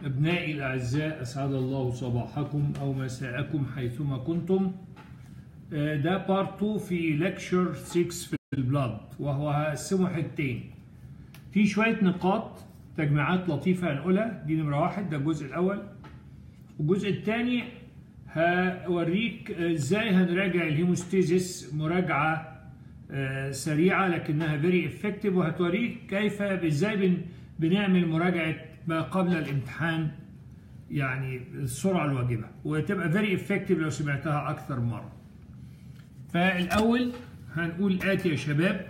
أبنائي الأعزاء أسعد الله صباحكم أو مساءكم حيثما كنتم آه، ده بارت 2 في لكشر 6 في البلاد وهو هقسمه حتتين في شوية نقاط تجميعات لطيفة هنقولها دي نمرة واحد ده الجزء الأول والجزء الثاني هوريك ازاي هنراجع الهيموستيزيس مراجعة آه، سريعة لكنها فيري افكتيف وهتوريك كيف ازاي بن بنعمل مراجعة ما قبل الامتحان يعني السرعة الواجبة وتبقى فيري افكتيف لو سمعتها أكثر من مرة. فالأول هنقول آتي يا شباب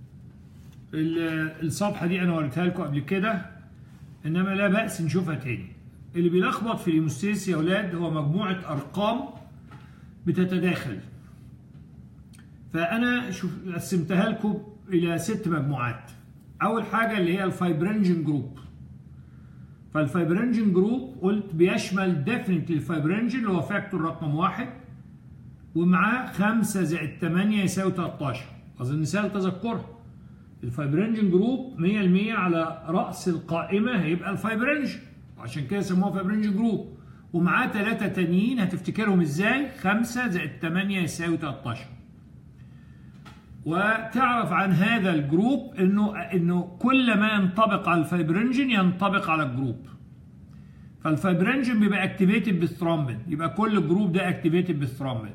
ال- الصفحة دي أنا وريتها لكم قبل كده إنما لا بأس نشوفها تاني. اللي بيلخبط في الهيموستيزيس يا أولاد هو مجموعة أرقام بتتداخل. فأنا شوف قسمتها لكم إلى ست مجموعات. أول حاجة اللي هي الفايبرينجين جروب. فالفايبرينجين جروب قلت بيشمل ديفنتلي الفايبرينجين اللي هو فاكتور رقم واحد ومعاه 5 زائد 8 يساوي 13 أظن سهل تذكرها الفايبرينجين جروب 100% على رأس القائمة هيبقى الفايبرينجين عشان كده سموها فايبرينجين جروب ومعاه ثلاثة تانيين هتفتكرهم ازاي 5 زائد 8 يساوي 13 وتعرف عن هذا الجروب انه انه كل ما ينطبق على الفايبرينجين ينطبق على الجروب فالفايبرينجين بيبقى اكتيفيتد بالثرومبين يبقى كل جروب ده اكتيفيتد بالثرومبين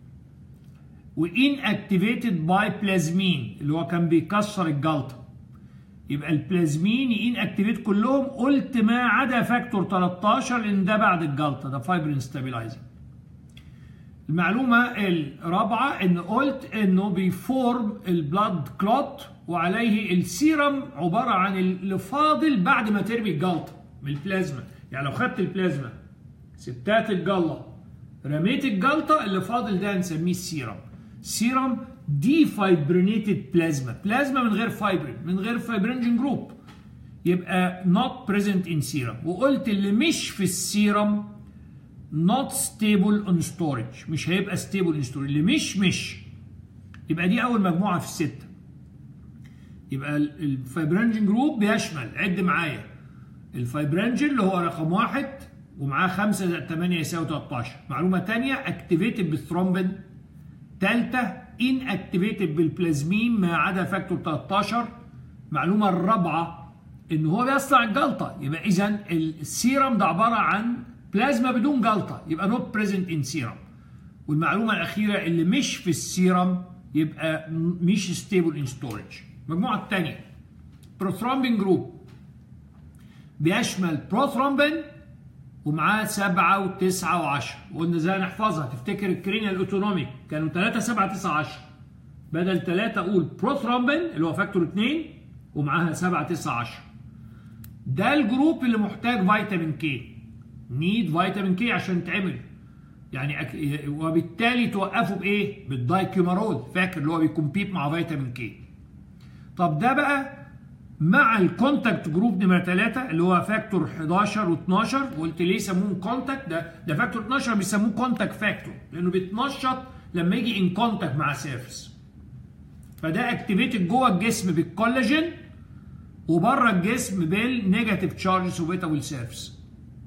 وان اكتيفيتد باي بلازمين اللي هو كان بيكسر الجلطه يبقى البلازمين ان اكتيفيت كلهم قلت ما عدا فاكتور 13 لان ده بعد الجلطه ده فايبرين ستابيلايزنج المعلومة الرابعة ان قلت انه بيفورم البلاد كلوت وعليه السيرم عبارة عن اللي فاضل بعد ما ترمي الجلطة من البلازما يعني لو خدت البلازما ستات الجلة رميت الجلطة اللي فاضل ده هنسميه السيرم سيرم دي فايبرينيتد بلازما بلازما من غير فايبرين من غير فايبرينجين جروب يبقى not present in serum وقلت اللي مش في السيرم not stable on storage مش هيبقى stable in storage اللي مش مش يبقى دي اول مجموعه في السته يبقى الفايبرانجين جروب بيشمل عد معايا الفايبرانجين اللي هو رقم واحد ومعاه 5 زائد 8 يساوي 13 معلومه ثانيه اكتيفيتد بالثرومبين ثالثه ان اكتيفيتد بالبلازمين ما عدا فاكتور 13 المعلومه الرابعه ان هو بيصنع الجلطه يبقى اذا السيرم ده عباره عن بلازما بدون جلطه يبقى نوت بريزنت ان سيرم والمعلومه الاخيره اللي مش في السيرم يبقى مش ستيبل ان ستورج المجموعه الثانيه بروثرومبين جروب بيشمل بروثرومبين ومعاه سبعة وتسعة وعشرة وقلنا ازاي نحفظها تفتكر الكرينيال اوتونوميك كانوا 3 7 9 10 بدل 3 اقول بروثرومبين اللي هو فاكتور 2 ومعاها 7 9 10 ده الجروب اللي محتاج فيتامين كي نيد فيتامين كي عشان تعمل يعني أك... وبالتالي توقفه بايه؟ بالدايكيومارول فاكر اللي هو بيكمبيت مع فيتامين كي. طب ده بقى مع الكونتاكت جروب نمره 3 اللي هو فاكتور 11 و12 وقلت ليه سموهم كونتاكت ده ده فاكتور 12 بيسموه كونتاكت فاكتور لانه بيتنشط لما يجي ان كونتاكت مع سيرفس. فده اكتيفيتد جوه الجسم بالكولاجين وبره الجسم بالنيجاتيف تشارجز وبيتا والسيرفس.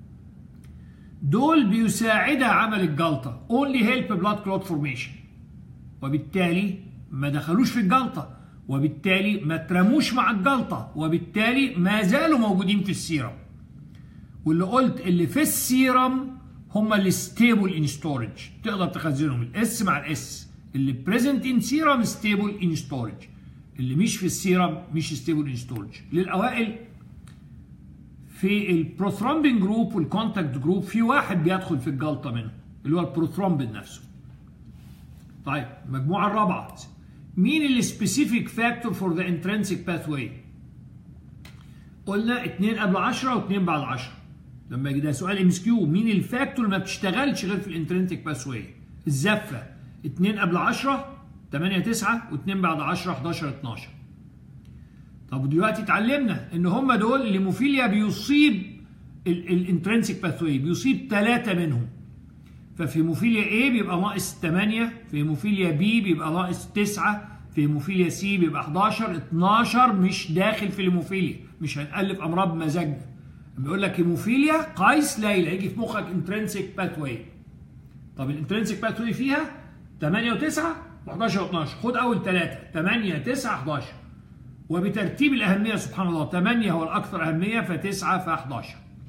دول بيساعدها عمل الجلطه only help blood clot formation وبالتالي ما دخلوش في الجلطه وبالتالي ما ترموش مع الجلطه وبالتالي ما زالوا موجودين في السيرم واللي قلت اللي في السيرم هم اللي ستيبل ان ستورج تقدر تخزنهم الاس مع الاس اللي بريزنت ان سيرم ستيبل ان ستورج اللي مش في السيرم مش ستيبل ان ستورج للاوائل في البروثرومبين جروب والكونتاكت جروب في واحد بيدخل في الجلطه منهم اللي هو البروثرومبين نفسه. طيب المجموعه الرابعه مين السبيسيفيك فاكتور فور ذا انترنسيك باثواي؟ قلنا 2 قبل 10 و2 بعد 10 لما يجي ده سؤال ام اس كيو مين الفاكتور اللي ما بتشتغلش غير في الانترنسيك باثواي؟ الزفه 2 قبل 10 8 9 و2 بعد 10 11 12 طب دلوقتي اتعلمنا ان هم دول الهيموفيليا بيصيب الانترنسيك باثوي بيصيب ثلاثه منهم ففي هيموفيليا A بيبقى ناقص 8 في هيموفيليا B بيبقى ناقص 9 في هيموفيليا سي بيبقى 11 12 مش داخل في الهيموفيليا مش هنألف امراض بمزاجنا بيقول لك هيموفيليا قيس ليلى يجي في مخك انترنسيك باثوي طب الانترنسيك باثوي فيها 8 و9 و11 و12 خد اول ثلاثه 8 9 11 وبترتيب الاهميه سبحان الله 8 هو الاكثر اهميه ف9 ف11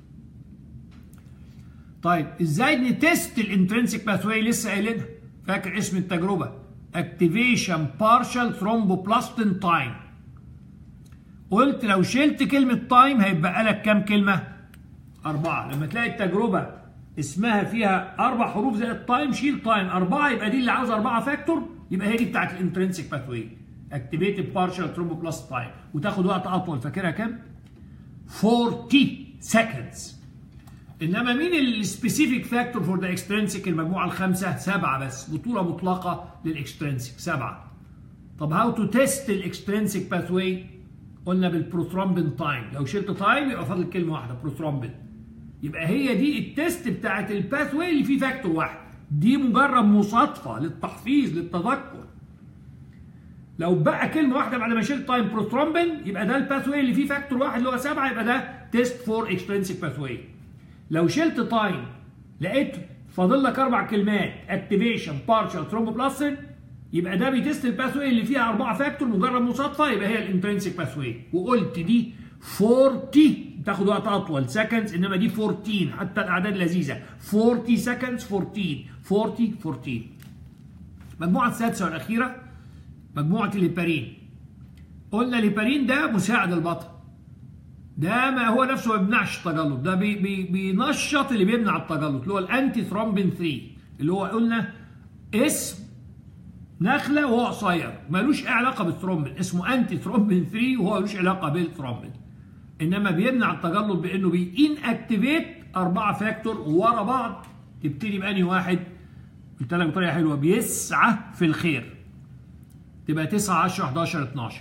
طيب ازاي نتست الانترنسيك باثوي لسه قايلينها فاكر اسم التجربه اكتيفيشن بارشال ثرومبوبلاستين تايم قلت لو شلت كلمه تايم هيبقى لك كام كلمه اربعه لما تلاقي التجربه اسمها فيها اربع حروف زي التايم شيل تايم اربعه يبقى دي اللي عاوز اربعه فاكتور يبقى هي دي بتاعت الانترنسيك باثوي اكتيفيتد بارشال ثرومبوبلاست تايم وتاخد وقت اطول فاكرها كام 40 سكندز انما مين السبيسيفيك فاكتور فور ذا اكسترنسيك المجموعه الخامسه سبعه بس بطوله مطلقه للاكسترنسيك سبعه طب هاو تو تيست الاكسترنسيك باثوي قلنا بالبروثرومبين تايم لو شلت تايم يبقى فاضل كلمه واحده بروثرومبين يبقى هي دي التيست بتاعت الباثوي اللي فيه فاكتور واحد دي مجرد مصادفه للتحفيظ للتذكر لو بقى كلمه واحده بعد ما شلت تايم بروثرومبين يبقى ده الباثوي اللي فيه فاكتور واحد اللي هو سبعه يبقى ده تيست فور اكسترنسيك باثوي لو شلت تايم لقيت فاضل لك اربع كلمات اكتيفيشن بارشال ثرومبوبلاستين يبقى ده بيتست الباثوي اللي فيها اربعه فاكتور مجرد مصادفه يبقى هي الانترنسيك باثوي وقلت دي 40 تاخد وقت اطول سكندز انما دي 14 حتى الاعداد لذيذه 40 سكندز 14 40 14 المجموعه السادسه والاخيره مجموعه الهيبارين قلنا الهيبارين ده مساعد البطن ده ما هو نفسه ما بيمنعش التجلط ده بي بي بينشط اللي بيمنع التجلط اللي هو الانتي ثرومبين 3 اللي هو قلنا اسم نخله وهو قصير ملوش اي علاقه بالثرومبين اسمه انتي ثرومبين 3 وهو ملوش علاقه بالثرومبين انما بيمنع التجلط بانه بي ان اكتيفيت اربعه فاكتور ورا بعض تبتدي باني واحد قلت لك بطريقه حلوه بيسعى في الخير تبقى 9 10 11 12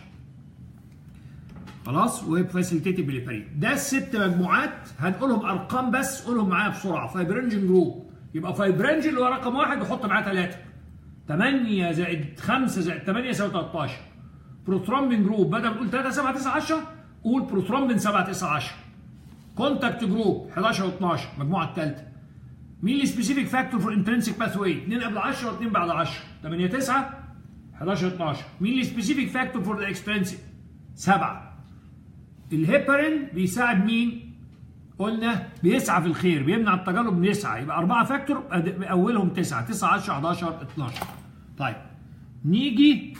خلاص وفاسيليتيتد بالهيبارين ده الست مجموعات هنقولهم ارقام بس قولهم معايا بسرعه فايبرنجن جروب يبقى فايبرنجن اللي هو رقم واحد وحط معاه ثلاثه 8 زائد 5 زائد 8 يساوي 13 بروترومبين جروب بدل ما تقول 3 7 9 10 قول بروترومبين 7 9 10 كونتاكت جروب 11 و12 المجموعه الثالثه مين السبيسيفيك فاكتور فور انترنسيك باث واي 2 قبل 10 و2 بعد 10 8 9 11 12 مين السبيسيفيك فاكتور فور ذا اكسترنسيك 7 الهيبرين بيساعد مين قلنا بيسعى في الخير بيمنع التجلط بيسعى يبقى أربعة فاكتور أولهم تسعة 9 10 11 12 طيب نيجي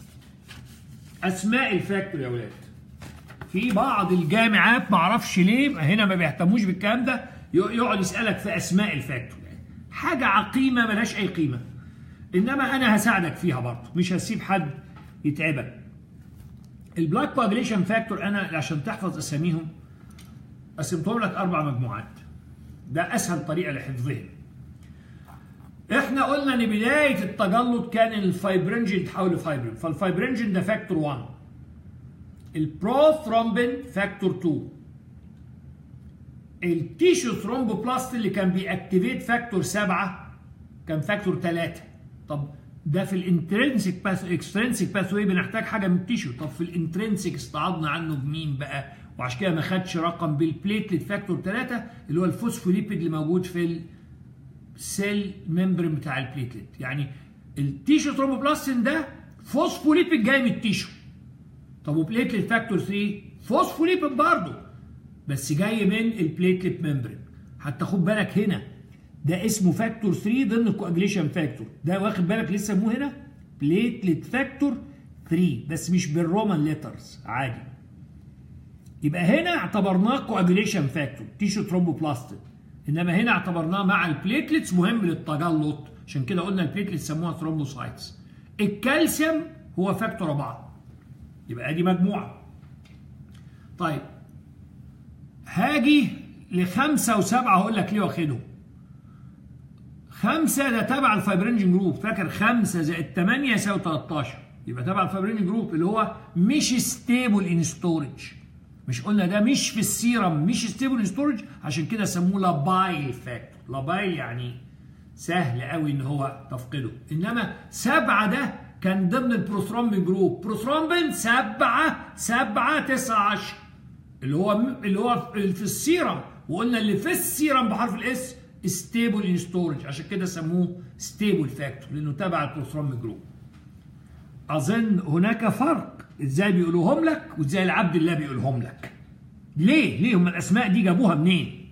أسماء الفاكتور يا ولاد في بعض الجامعات ما اعرفش ليه هنا ما بيهتموش بالكلام ده يقعد يسالك في اسماء الفاكتور حاجه عقيمه ملهاش اي قيمه انما انا هساعدك فيها برضه مش هسيب حد يتعبك البلاك كواجليشن فاكتور انا عشان تحفظ اساميهم قسمتهم لك اربع مجموعات ده اسهل طريقه لحفظهم احنا قلنا ان بدايه التجلط كان الفايبرنجين يتحول لفايبرين فالفايبرنجين ده فاكتور 1 البروثرومبين فاكتور 2 التيشو ثرومبوبلاست اللي كان بيأكتيفيت فاكتور 7 كان فاكتور 3 طب ده في الانترنسيك باث اكسترنسيك باث واي بنحتاج حاجه من التيشو طب في الانترنسيك استعاضنا عنه بمين بقى وعشان كده ما خدش رقم بالبليتلت فاكتور 3 اللي هو الفوسفوليبيد اللي موجود في السيل ممبرين بتاع البليتلت يعني التيشو ثرومبوبلاستين ده فوسفوليبيد جاي من التيشو طب وبليتلت فاكتور 3 فوسفوليبيد برضه بس جاي من البليتلت ممبرين حتى خد بالك هنا ده اسمه فاكتور 3 ضمن الكواجليشن فاكتور ده واخد بالك لسه سموه هنا بليتلت فاكتور 3 بس مش بالرومان ليترز عادي يبقى هنا اعتبرناه كواجليشن فاكتور تيشو ثرومبوبلاستين انما هنا اعتبرناه مع البليتلتس مهم للتجلط عشان كده قلنا البليتلتس سموها ثرومبوسايتس الكالسيوم هو فاكتور 4 يبقى ادي مجموعه طيب هاجي لخمسه وسبعه هقول لك ليه واخدهم خمسة ده تبع الفايبرينجين جروب فاكر خمسة زائد 8 يساوي 13 يبقى تبع الفايبرينجين جروب اللي هو مش ستيبل ان ستورج مش قلنا ده مش في السيرم مش ستيبل ان ستورج عشان كده سموه لابايل فاكتور لابايل يعني سهل قوي ان هو تفقده انما سبعة ده كان ضمن البروثرومبين جروب بروثرومبين سبعة سبعة تسعة عشر اللي هو اللي هو في السيرم وقلنا اللي في السيرم بحرف الاس ستيبل ان ستورج عشان كده سموه ستيبل فاكتور لانه تبع البروثرومب جروب اظن هناك فرق ازاي بيقولوهم لك وازاي العبد الله بيقولهم لك ليه ليه هم الاسماء دي جابوها منين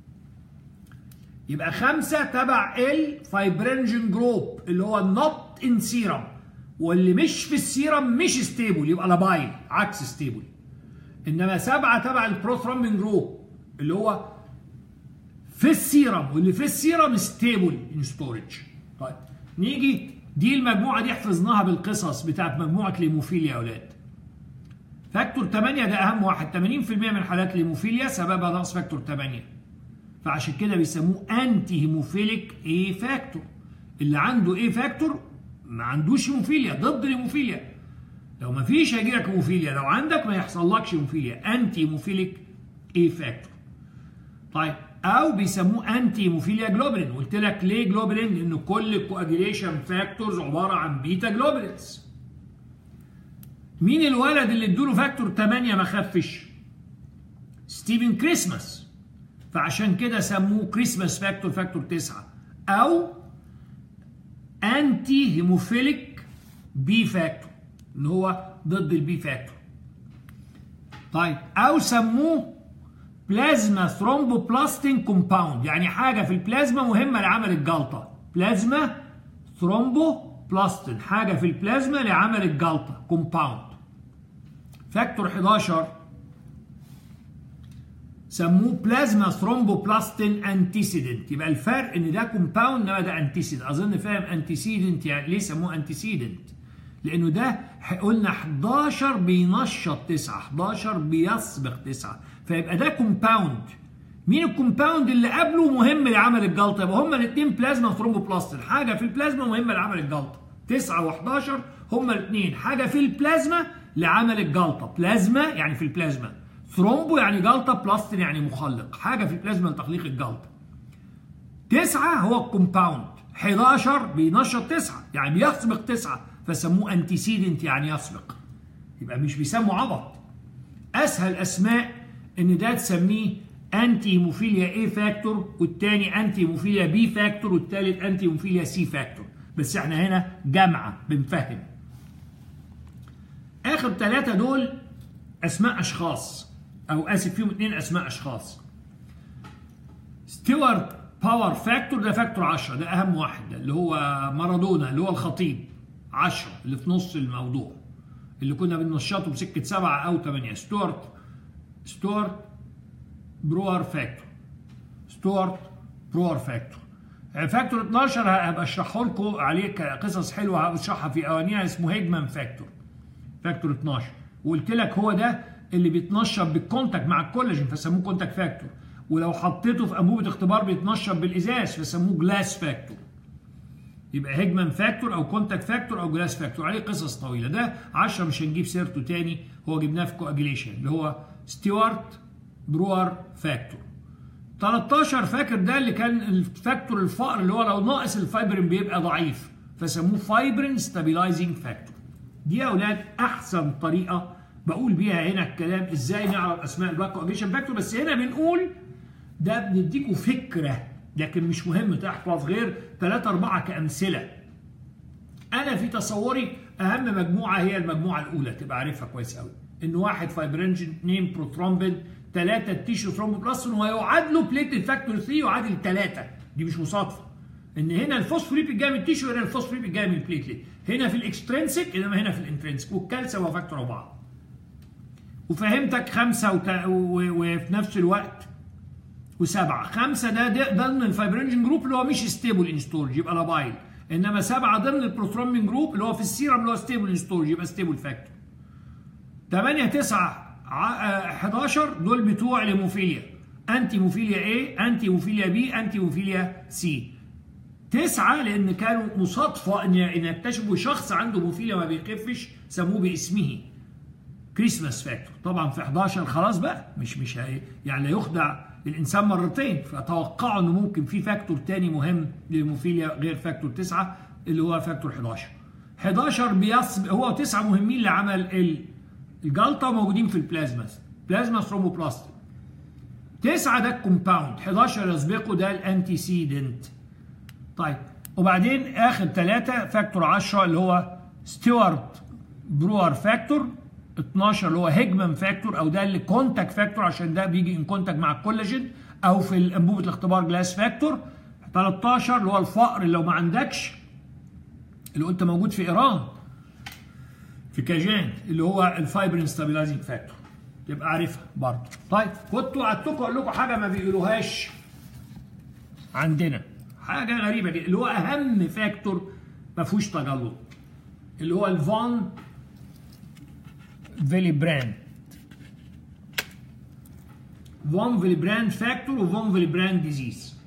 يبقى خمسة تبع الفايبرينجين جروب اللي هو النوت ان سيرم واللي مش في السيرم مش ستيبل يبقى لابايل عكس ستيبل انما سبعة تبع البروثرومبين جروب اللي هو في السيرم واللي في السيرم ستيبل ان ستورج طيب نيجي دي المجموعه دي حفظناها بالقصص بتاعت مجموعه ليموفيليا يا اولاد فاكتور 8 ده اهم واحد 80% من حالات ليموفيليا سببها نقص فاكتور 8 فعشان كده بيسموه انتي هيموفيليك اي فاكتور اللي عنده اي فاكتور ما عندوش هيموفيليا ضد الهيموفيليا لو ما فيش هيجيلك هيموفيليا لو عندك ما يحصلكش هيموفيليا انتي هيموفيليك اي فاكتور طيب او بيسموه انتي هيموفيليا جلوبولين قلت لك ليه جلوبولين لان كل الكواجيليشن فاكتورز عباره عن بيتا جلوبولينز مين الولد اللي ادوله فاكتور 8 ما خفش ستيفن كريسماس فعشان كده سموه كريسماس فاكتور فاكتور 9 او انتي هيموفيليك بي فاكتور اللي هو ضد البي فاكتور طيب او سموه بلازما ثرومبوبلاستين كومباوند يعني حاجه في البلازما مهمه لعمل الجلطه بلازما ثرومبوبلاستين حاجه في البلازما لعمل الجلطه كومباوند فاكتور 11 سموه بلازما ثرومبوبلاستين انتيسيدنت يبقى الفرق ان ده كومباوند انما ده انتيسيدنت اظن فاهم انتيسيدنت يعني ليه سموه انتيسيدنت لانه ده قلنا 11 بينشط 9 11 بيسبق 9 فيبقى ده كومباوند مين الكومباوند اللي قبله مهم لعمل الجلطه يبقى هما الاثنين بلازما وثرومبوبلاستين حاجه في البلازما مهمه لعمل الجلطه 9 و11 هما الاثنين حاجه في البلازما لعمل الجلطه بلازما يعني في البلازما ثرومبو يعني جلطه بلاستين يعني مخلق حاجه في البلازما لتخليق الجلطه 9 هو الكومباوند 11 بينشط 9 يعني بيسبق 9 فسموه انتيسيدنت يعني يسبق يبقى مش بيسموا عبط اسهل اسماء ان ده تسميه انتي هيموفيليا اي فاكتور والتاني انتي هيموفيليا بي فاكتور والتالت انتي هيموفيليا سي فاكتور بس احنا هنا جامعه بنفهم اخر ثلاثه دول اسماء اشخاص او اسف فيهم اثنين اسماء اشخاص ستيوارت باور فاكتور ده فاكتور 10 ده اهم واحد ده اللي هو مارادونا اللي هو الخطيب 10 اللي في نص الموضوع اللي كنا بننشطه بسكه 7 او 8 ستوارت ستوارت بروار فاكتور ستوارت بروار فاكتور فاكتور 12 هبقى اشرحه لكم عليه قصص حلوه هشرحها في اوانيها اسمه هيجمان فاكتور فاكتور 12 وقلت لك هو ده اللي بيتنشط بالكونتاكت مع الكولاجين فسموه كونتاكت فاكتور ولو حطيته في انبوبه اختبار بيتنشط بالازاز فسموه جلاس فاكتور يبقى هيجمان فاكتور او كونتاكت فاكتور او جلاس فاكتور عليه قصص طويله ده 10 مش هنجيب سيرته تاني هو جبناه في كواجيليشن اللي هو ستيوارت بروار فاكتور 13 فاكر ده اللي كان الفاكتور الفقر اللي هو لو ناقص الفايبرين بيبقى ضعيف فسموه فايبرين ستابيلايزنج فاكتور دي يا اولاد احسن طريقه بقول بيها هنا الكلام ازاي نعرف اسماء البلاك كواجيشن فاكتور بس هنا بنقول ده بنديكوا فكره لكن مش مهم تحفظ غير 3 4 كامثله انا في تصوري اهم مجموعه هي المجموعه الاولى تبقى عارفها كويس قوي ان واحد فايبرينجين اثنين بروثرومبين ثلاثه تيشو ثرومبوبلاستين ويعادلوا بليتد فاكتور 3 يعادل ثلاثه دي مش مصادفه ان هنا الفوسفوريبيد جاي من التيشو هنا الفوسفوريبيد جاي من البليتلت هنا في الاكسترنسك انما هنا في الانترنسك والكالسيوم هو فاكتور اربعه وفهمتك خمسه وت... و... وفي نفس الوقت وسبعه خمسه ده ده ضمن الفايبرينجين جروب اللي هو مش ستيبل ان ستورج يبقى لابايل انما سبعه ضمن البروثرومبين جروب اللي هو في السيرم اللي هو ستيبل ان ستورج يبقى ستيبل فاكتور 8 9 11 دول بتوع الهيموفيليا انتي هيموفيليا A انتي هيموفيليا B انتي هيموفيليا C تسعة لأن كانوا مصادفة إن إن يكتشفوا شخص عنده هيموفيليا ما بيخفش سموه باسمه كريسماس فاكتور طبعا في 11 خلاص بقى مش مش هي يعني لا يخدع الإنسان مرتين فتوقعوا إنه ممكن في فاكتور تاني مهم للهيموفيليا غير فاكتور 9 اللي هو فاكتور 11 11 بيصب هو تسعة مهمين لعمل ال الجلطة موجودين في البلازما بلازما ثرومبوبلاستين تسعة ده الكومباوند 11 يسبقه ده الانتيسيدنت طيب وبعدين اخر ثلاثة فاكتور 10 اللي هو ستيوارت بروار فاكتور 12 اللي هو هيجمان فاكتور او ده اللي كونتاكت فاكتور عشان ده بيجي ان كونتاكت مع الكولاجين او في انبوبه الاختبار جلاس فاكتور 13 اللي هو الفقر اللي لو ما عندكش اللي قلت موجود في ايران في كاجان اللي هو الفايبرين ستابيلايزنج فاكتور تبقى عارفها برضه طيب كنتوا قعدتكم اقول لكم حاجه ما بيقولوهاش عندنا حاجه غريبه جدا اللي هو اهم فاكتور ما فيهوش تجلط اللي هو الفون فيليبراند فون فيليبراند فاكتور وفون فيليبراند ديزيز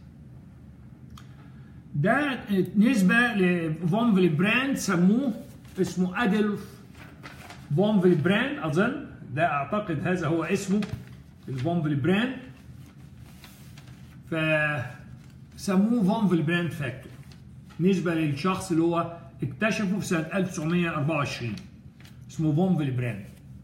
ده نسبة لفون فيليبراند سموه اسمه أدلف فون فيليبراند أظن ده أعتقد هذا هو اسمه الفون فيليبراند فسموه فون فيليبراند فاكتور نسبة للشخص اللي هو اكتشفه في سنة 1924 اسمه فون فيليبراند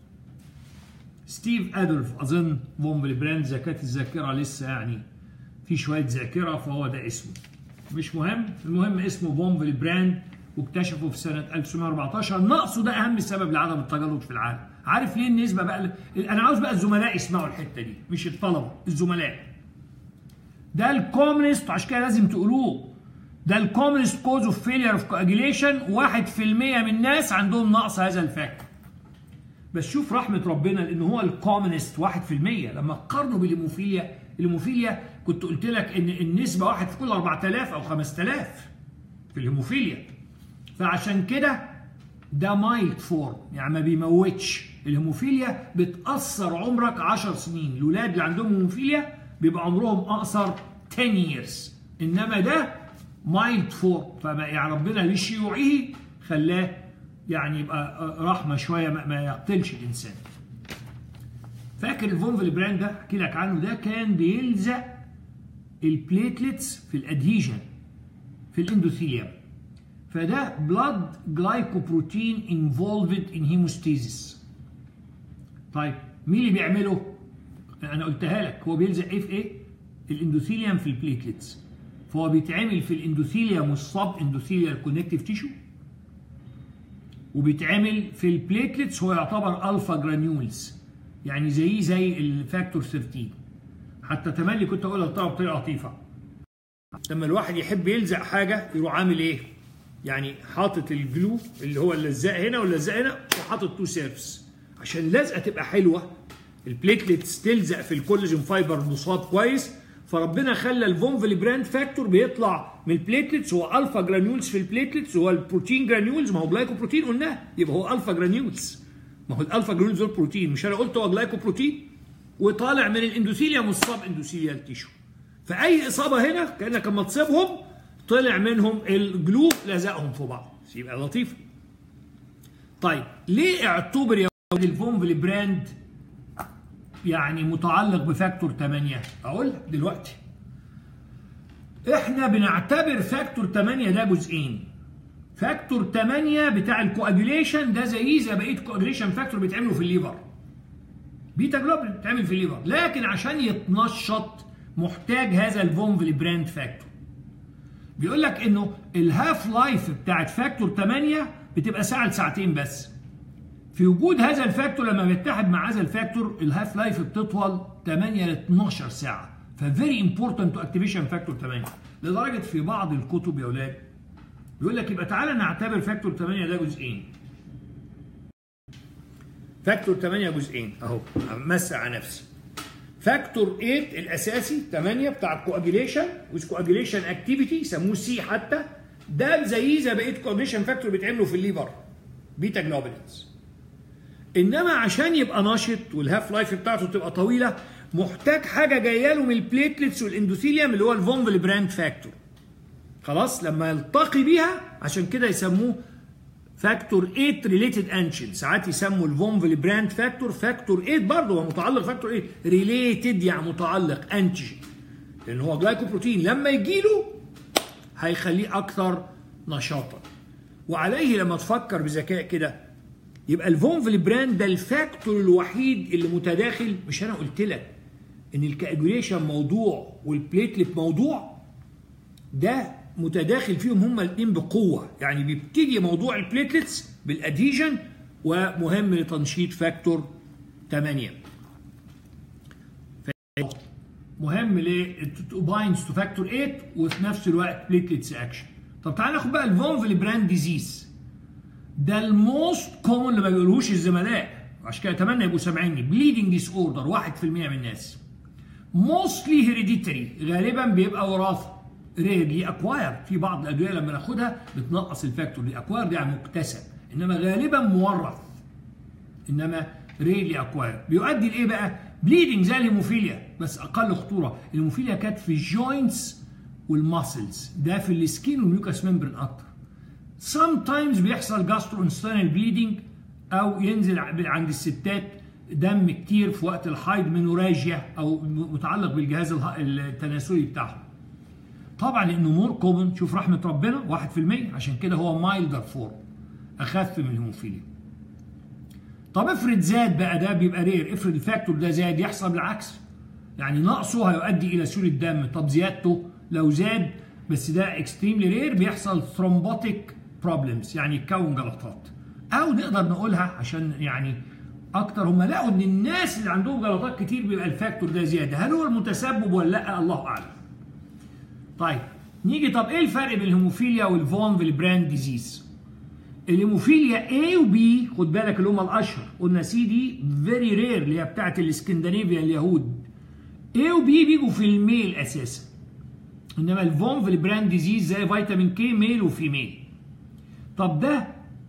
ستيف ادولف اظن فون فيليبراند ذكاء الذاكره لسه يعني في شويه ذاكره فهو ده اسمه مش مهم المهم اسمه فون فيليبراند واكتشفه في سنه 1914 نقصه ده اهم سبب لعدم التجلط في العالم عارف ليه النسبه بقى انا عاوز بقى الزملاء يسمعوا الحته دي مش الطلبه الزملاء ده الكومنست عشان كده لازم تقولوه ده الكومنست كوز اوف فيلير اوف كواجيليشن 1% من الناس عندهم نقص هذا الفاكتور بس شوف رحمة ربنا لأن هو الكومنست 1% لما قارنوا بالهيموفيليا الهيموفيليا كنت قلت لك إن النسبة واحد في كل 4000 أو 5000 في الهيموفيليا فعشان كده ده مايلد فورم يعني ما بيموتش الهيموفيليا بتأثر عمرك 10 سنين الولاد اللي عندهم هيموفيليا بيبقى عمرهم أقصر 10 years إنما ده مايلد فورم فيعني ربنا لشيوعه خلاه يعني يبقى رحمة شوية ما يقتلش الإنسان فاكر الفون براند ده احكي لك عنه ده كان بيلزق البليتلتس في الادهيجن في الاندوثيليوم فده بلاد جلايكوبروتين انفولفد ان هيموستيزيس طيب مين اللي بيعمله انا قلتها لك هو بيلزق ايه في ايه الاندوثيليوم في البليتلتس فهو بيتعمل في الاندوثيليوم والصب اندوثيليال كونكتيف تيشو وبيتعمل في البليتلتس هو يعتبر الفا جرانيولز يعني زيه زي الفاكتور 13 حتى تملي كنت اقولها للطلبه بطريقه لطيفه لما الواحد يحب يلزق حاجه يروح عامل ايه؟ يعني حاطط الجلو اللي هو اللزاق هنا واللزاق هنا وحاطط تو سيرفس عشان اللزقه تبقى حلوه البليتلتس تلزق في الكولاجين فايبر مصاب كويس فربنا خلى الفون فيليبراند فاكتور بيطلع من البليتلتس هو الفا جرانيولز في البليتلتس هو البروتين جرانيولز ما هو جلايكوبروتين قلناه يبقى هو الفا جرانيولز ما هو الالفا جرانيولز دول بروتين مش انا قلت هو جلايكوبروتين وطالع من الاندوثيليوم والصاب اندوثيليال تيشو فاي اصابه هنا كانك لما تصيبهم طلع منهم الجلو لزقهم في بعض يبقى لطيف طيب ليه اعتبر يا الفون فيليبراند يعني متعلق بفاكتور 8 اقول لك دلوقتي احنا بنعتبر فاكتور 8 ده جزئين فاكتور 8 بتاع الكواجوليشن ده زي زي بقيه كواجوليشن فاكتور بيتعملوا في الليفر بيتا جلوبلين بتتعمل في الليفر لكن عشان يتنشط محتاج هذا الفون فيليبراند فاكتور بيقول لك انه الهاف لايف بتاعت فاكتور 8 بتبقى ساعه لساعتين بس في وجود هذا الفاكتور لما بيتحد مع هذا الفاكتور الهاف لايف بتطول 8 ل 12 ساعه ففيري امبورتنت تو اكتيفيشن فاكتور 8 لدرجه في بعض الكتب يا اولاد بيقول لك يبقى تعالى نعتبر فاكتور 8 ده جزئين فاكتور 8 جزئين اهو امسح على نفسي فاكتور 8 الاساسي 8 بتاع الكواجيليشن والكواجيليشن اكتيفيتي يسموه سي حتى ده زيه زي بقيه كواجيليشن فاكتور بيتعملوا في الليفر بيتا جلوبولينز انما عشان يبقى نشط والهاف لايف بتاعته تبقى طويله محتاج حاجه جايه له من البليتلتس والاندوثيليوم اللي هو الفون فيليبراند فاكتور خلاص لما يلتقي بيها عشان كده يسموه فاكتور 8 ريليتد انشن ساعات يسموا الفون فيليبراند فاكتور فاكتور 8 برضه هو متعلق فاكتور 8 ريليتد يعني متعلق انتيجين لان هو جلايكوبروتين لما يجي له هيخليه اكثر نشاطا وعليه لما تفكر بذكاء كده يبقى الفون فيلبراند ده الفاكتور الوحيد اللي متداخل مش انا قلت لك ان الكاجوليشن موضوع والبليتلت موضوع ده متداخل فيهم هما الاثنين بقوه يعني بيبتدي موضوع البليتلتس بالادهيجن ومهم لتنشيط فاكتور 8 مهم ل بايندز تو فاكتور 8 وفي نفس الوقت بليتلتس اكشن طب تعالى ناخد بقى الفون فيلبراند ديزيز ده الموست كومن اللي ما بيقولوش الزملاء عشان كده اتمنى يبقوا سامعيني بليدنج ديس اوردر 1% من الناس موستلي هيريديتري غالبا بيبقى وراثه ريرلي اكواير في بعض الادويه لما ناخدها بتنقص الفاكتور دي اكواير دي يعني مكتسب انما غالبا مورث انما ريرلي اكواير بيؤدي لايه بقى؟ بليدنج زي الهيموفيليا بس اقل خطوره الهيموفيليا كانت في الجوينتس والماسلز ده في السكين والميوكاس ممبرين اكتر sometimes بيحصل جاسترو بليدنج او ينزل عند الستات دم كتير في وقت الحيض منوراجيا او متعلق بالجهاز التناسلي بتاعهم طبعا لانه مور كومن شوف رحمه ربنا 1% عشان كده هو مايلدر فورم اخف من الهيموفيليا طب افرض زاد بقى ده بيبقى رير افرض الفاكتور ده زاد يحصل بالعكس يعني نقصه هيؤدي الى سيول الدم طب زيادته لو زاد بس ده اكستريملي رير بيحصل ثرومبوتيك بروبلمز يعني يتكون جلطات او نقدر نقولها عشان يعني اكتر هم لقوا ان الناس اللي عندهم جلطات كتير بيبقى الفاكتور ده زياده هل هو المتسبب ولا لا الله اعلم طيب نيجي طب ايه الفرق بين الهيموفيليا والفون فيلبراند ديزيز الهيموفيليا A و B خد بالك اللي هم الاشهر قلنا سي دي فيري رير اللي هي بتاعت الاسكندنافيا اليهود A و B بيجوا في الميل اساسا انما الفون فيلبراند ديزيز زي فيتامين كي ميل وفيميل طب ده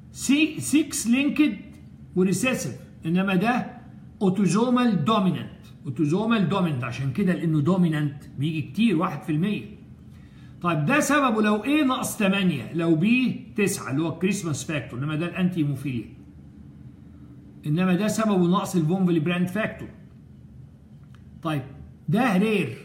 6 لينكد وريسيسيف انما ده اوتوزومال دومينانت اوتوزومال دومينانت عشان كده لانه دومينانت بيجي كتير 1% طيب ده سببه لو A ناقص 8 لو B 9 اللي هو الكريسماس فاكتور انما ده الانتي هيموفيليا انما ده سببه نقص الفون فيلبراند فاكتور طيب ده رير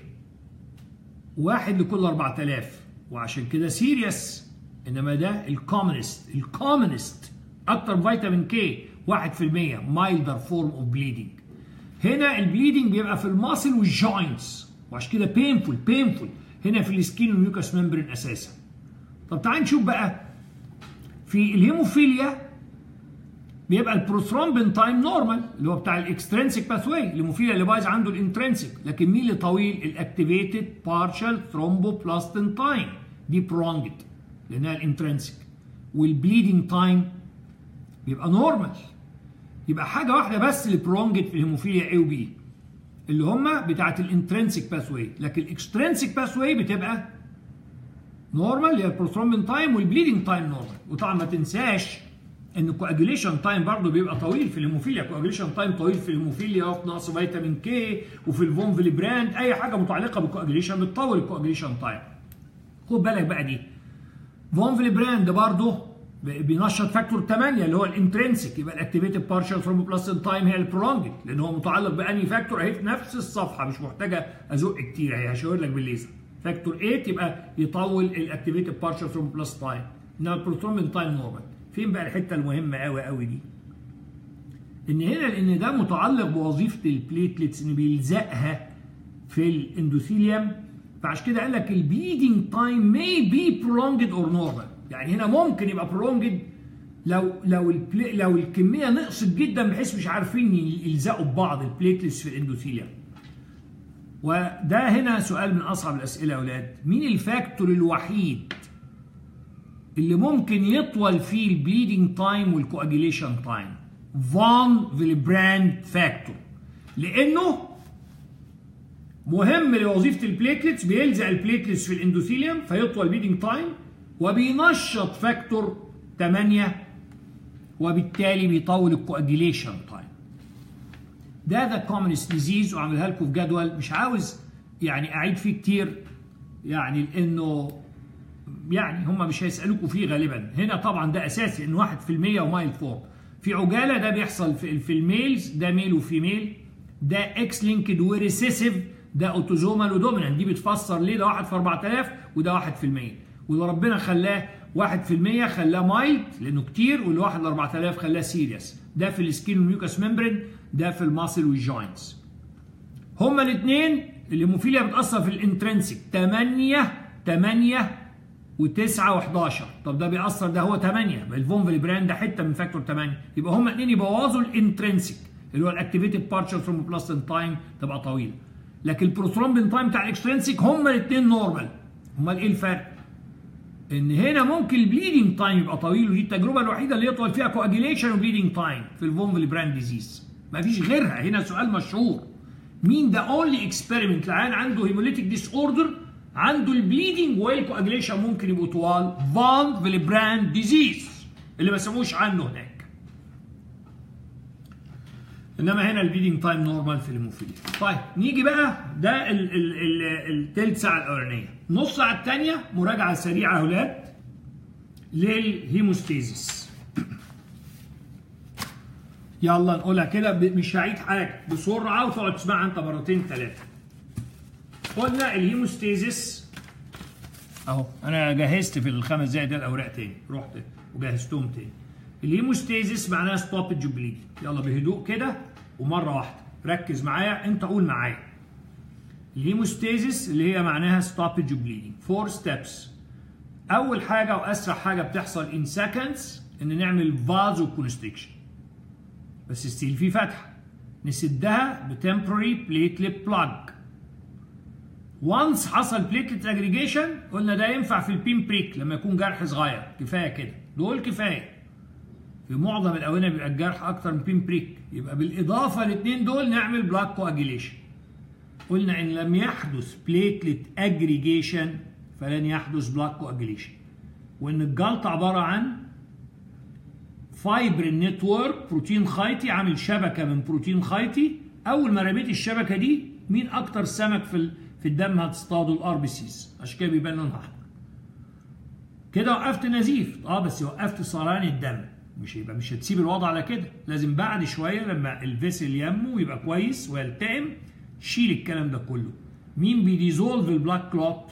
واحد لكل 4000 وعشان كده سيريس انما ده الكومنست الكومنست اكتر فيتامين كي 1% مايلدر فورم اوف بليدنج هنا البليدنج بيبقى في الماسل والجوينتس وعشان كده بينفول بينفول هنا في السكين والميوكاس ممبرين اساسا طب تعال نشوف بقى في الهيموفيليا بيبقى البروثرومبين تايم نورمال اللي هو بتاع الاكسترنسيك باثواي الهيموفيليا اللي بايظ عنده الانترنسيك لكن مين اللي طويل الاكتيفيتد بارشال ثرومبوبلاستين تايم دي برونجد لانها الانترنسيك والبليدنج تايم بيبقى نورمال يبقى حاجه واحده بس اللي برونجد في الهيموفيليا A و B اللي هم بتاعت الانترنسيك باثواي لكن الاكسترنسيك باثواي بتبقى نورمال اللي هي البروثرومبين تايم والبليدنج تايم نورمال وطبعا ما تنساش ان الكواجوليشن تايم برضه بيبقى طويل في الهيموفيليا الكواجوليشن تايم طويل في الهيموفيليا وفي نقص فيتامين كي وفي الفون فيليبراند اي حاجه متعلقه بالكواجوليشن بتطول الكواجوليشن تايم خد بالك بقى دي فون فيليبراند برضه بينشط فاكتور 8 اللي هو الانترنسيك يبقى الاكتيفيتد بارشال ثرومبوبلاستين تايم هي البرولونجد لان هو متعلق باني فاكتور اهي في نفس الصفحه مش محتاجه ازق كتير اهي هشاور لك بالليزر فاكتور 8 يبقى يطول الاكتيفيتد بارشال ثرومبوبلاست تايم انما البروترومبين تايم نورمال فين بقى الحته المهمه قوي قوي دي ان هنا لان ده متعلق بوظيفه البليتلتس ان بيلزقها في الاندوثيليوم فعشان كده قال لك البليدنج تايم may be prolonged or normal يعني هنا ممكن يبقى prolonged لو لو لو الكميه نقصت جدا بحيث مش عارفين يلزقوا ببعض البليتلتس في الاندوثيليوم وده هنا سؤال من اصعب الاسئله يا اولاد مين الفاكتور الوحيد اللي ممكن يطول فيه البليدنج تايم والكواجيليشن تايم فون فيلبراند فاكتور لانه مهم لوظيفه البليتلتس بيلزق البليتلتس في الاندوثيليوم فيطول البليدنج تايم وبينشط فاكتور 8 وبالتالي بيطول الكواجيليشن تايم ده ذا كومنست ديزيز وعاملها لكم في جدول مش عاوز يعني اعيد فيه كتير يعني لانه يعني هم مش هيسالوكوا فيه غالبا هنا طبعا ده اساسي ان 1% ومايل فورم في عجاله ده بيحصل في, في الميلز ده ميل وفيميل ده اكس لينكد وريسيسيف ده اوتوزومال ودومينانت دي بتفسر ليه ده 1 في 4000 وده 1% وده ربنا خلاه 1% خلاه مايلد لانه كتير واللي 1 ل 4000 خلاه سيريس ده في السكين والميوكس ممبرين ده في الماسل والجوينتس هما الاثنين الهيموفيليا بتاثر في الانترنسك 8 8 و9 و11 طب ده بيأثر ده هو 8 الفون فيليبران ده حته من فاكتور 8 يبقى هما الاثنين يبوظوا الانترنسك اللي هو الاكتيفيتد بارشال ثرومبوبلاستين تايم تبقى طويله لكن البروثرومبين تايم بتاع الاكسترنسك هما الاثنين نورمال امال ايه الفرق؟ ان هنا ممكن البليدنج تايم يبقى طويل ودي التجربه الوحيده اللي يطول فيها كواجيليشن وبليدنج تايم في الفون فيليبران ديزيز مفيش غيرها هنا سؤال مشهور مين ده اونلي اكسبيرمنت العيان عنده هيموليتيك ديس اوردر عنده البليدنج والكواجيليشن ممكن يبقوا طوال فون فيليبران ديزيز اللي ما سموش عنه هناك انما هنا البليدنج تايم نورمال في الهيموفيليا طيب نيجي بقى ده الثلث ساعه الاولانيه نص ساعه الثانيه مراجعه سريعه يا اولاد للهيموستيزيس يلا نقولها كده مش هعيد حاجه بسرعه وتقعد تسمعها انت مرتين ثلاثه قلنا الهيموستيزيس اهو انا جهزت في الخمس دقايق ده الاوراق تاني رحت وجهزتهم تاني الهيموستيزيس معناها ستوبج بليدنج يلا بهدوء كده ومره واحده ركز معايا انت قول معايا الهيموستيزيس اللي هي معناها ستوبج بليدنج فور ستيبس اول حاجه واسرع حاجه بتحصل ان سكندز ان نعمل فازو كونستريكشن بس ستيل في فتحه نسدها بتمبرري بليتلت بلاج وانس حصل بليتلت اجريجيشن قلنا ده ينفع في البين بريك لما يكون جرح صغير كفايه كده دول كفايه في معظم الاونه بيبقى الجرح اكتر من بين بريك يبقى بالاضافه الاثنين دول نعمل بلاك كواجيليشن قلنا ان لم يحدث بليتلت اجريجيشن فلن يحدث بلاك كواجيليشن وان الجلطه عباره عن فايبر نتورك بروتين خيطي عامل شبكه من بروتين خيطي اول ما رميت الشبكه دي مين اكتر سمك في في الدم هتصطاده الار بي سيز عشان كده بيبان لونها احمر كده وقفت نزيف اه بس وقفت صران الدم مش يبقى مش هتسيب الوضع على كده لازم بعد شويه لما الفيسل ينمو ويبقى كويس ويلتئم شيل الكلام ده كله مين بيديزولف البلاك كلوت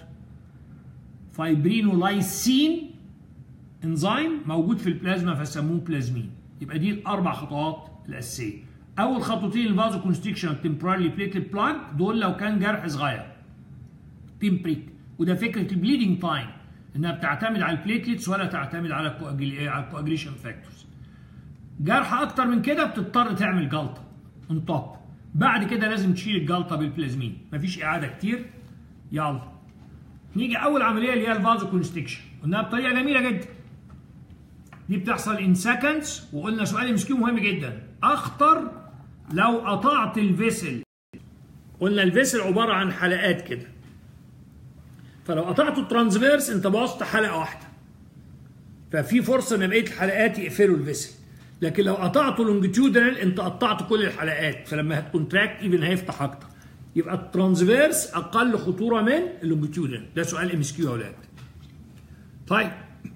فايبرينولايسين انزيم موجود في البلازما فسموه بلازمين يبقى دي الاربع خطوات الاساسيه اول خطوتين الفازو كونستريكشن تمبرالي بليتلت بلاك دول لو كان جرح صغير بين بريك وده فكره البليدنج تايم انها بتعتمد على البليتلتس ولا تعتمد على الكواجريشن فاكتورز جرح اكتر من كده بتضطر تعمل جلطه اون توب بعد كده لازم تشيل الجلطه بالبلازمين مفيش اعاده كتير يلا نيجي اول عمليه اللي هي الفازو كونستريكشن قلناها بطريقه جميله جدا دي بتحصل ان سكندز وقلنا سؤال مسكين مهم جدا اخطر لو قطعت الفيسل قلنا الفيسل عباره عن حلقات كده فلو قطعته ترانسفيرس انت بوظت حلقه واحده ففي فرصه ان بقيه الحلقات يقفلوا الفيسل لكن لو قطعته لونجيتيودنال انت قطعت كل الحلقات فلما هتكونتراكت ايفن هيفتح اكتر يبقى الترانسفيرس اقل خطوره من اللونجيتيودنال ده سؤال ام اس كيو يا اولاد طيب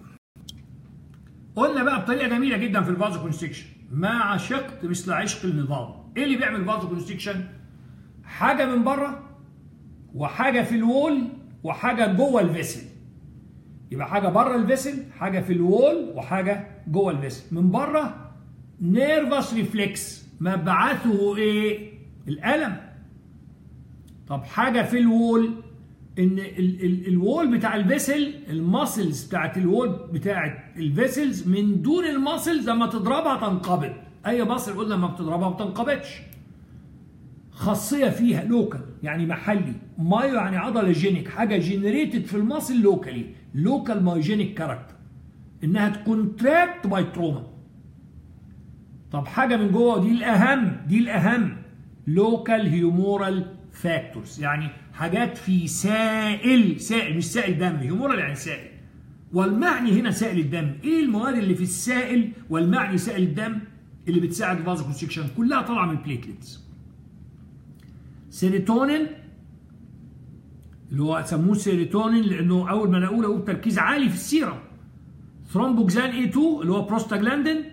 قلنا بقى بطريقه جميله جدا في الفازو كونستريكشن ما عشقت مثل عشق النظام ايه اللي بيعمل فازو كونستريكشن حاجه من بره وحاجه في الوول وحاجه جوه الفيسل يبقى حاجه بره الفيسل حاجه في الوول وحاجه جوه الفيسل من بره نيرفس ريفلكس مبعثه ايه الالم طب حاجه في الوول ان ال ال الوول بتاع الفيسل الماسلز بتاعت الوول بتاعت الفيسلز من دون الماسلز لما تضربها تنقبض اي ماسل قلنا لما بتضربها ما بتنقبضش خاصيه فيها لوكال يعني محلي مايو يعني عضله جينيك حاجه جنريتد في الماسل لوكالي لوكال مايوجينيك كاركتر انها تكونتراكت باي تروما طب حاجه من جوه دي الاهم دي الاهم لوكال هيومورال فاكتورز يعني حاجات في سائل سائل مش سائل دم هيومورال يعني سائل والمعني هنا سائل الدم ايه المواد اللي في السائل والمعني سائل الدم اللي بتساعد الفازو كونستريكشن كلها طالعه من البليتلتس سيروتونين اللي هو سموه سيروتونين لانه اول ما لقوه لقوه تركيز عالي في السيرم ثرومبوكسان اي 2 اللي هو بروستاجلاندين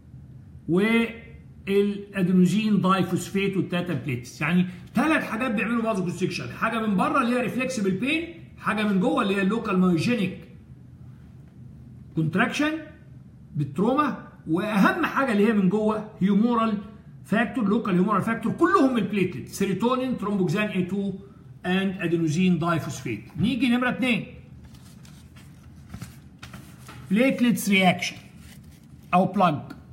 والادينوزين داي فوسفيت والتاتا بليتس يعني ثلاث حاجات بيعملوا فازو كونستريكشن حاجه من بره اللي هي ريفلكسبل بين حاجه من جوه اللي هي اللوكال مايوجينيك كونتراكشن بالتروما واهم حاجه اللي هي من جوه هيومورال فاكتور لوكال هيومورال فاكتور كلهم من البليتلت سيروتونين ترومبوكسان اي 2 اند ادينوزين دايفوسفيت نيجي نمره 2 بليتلتس رياكشن او بلاج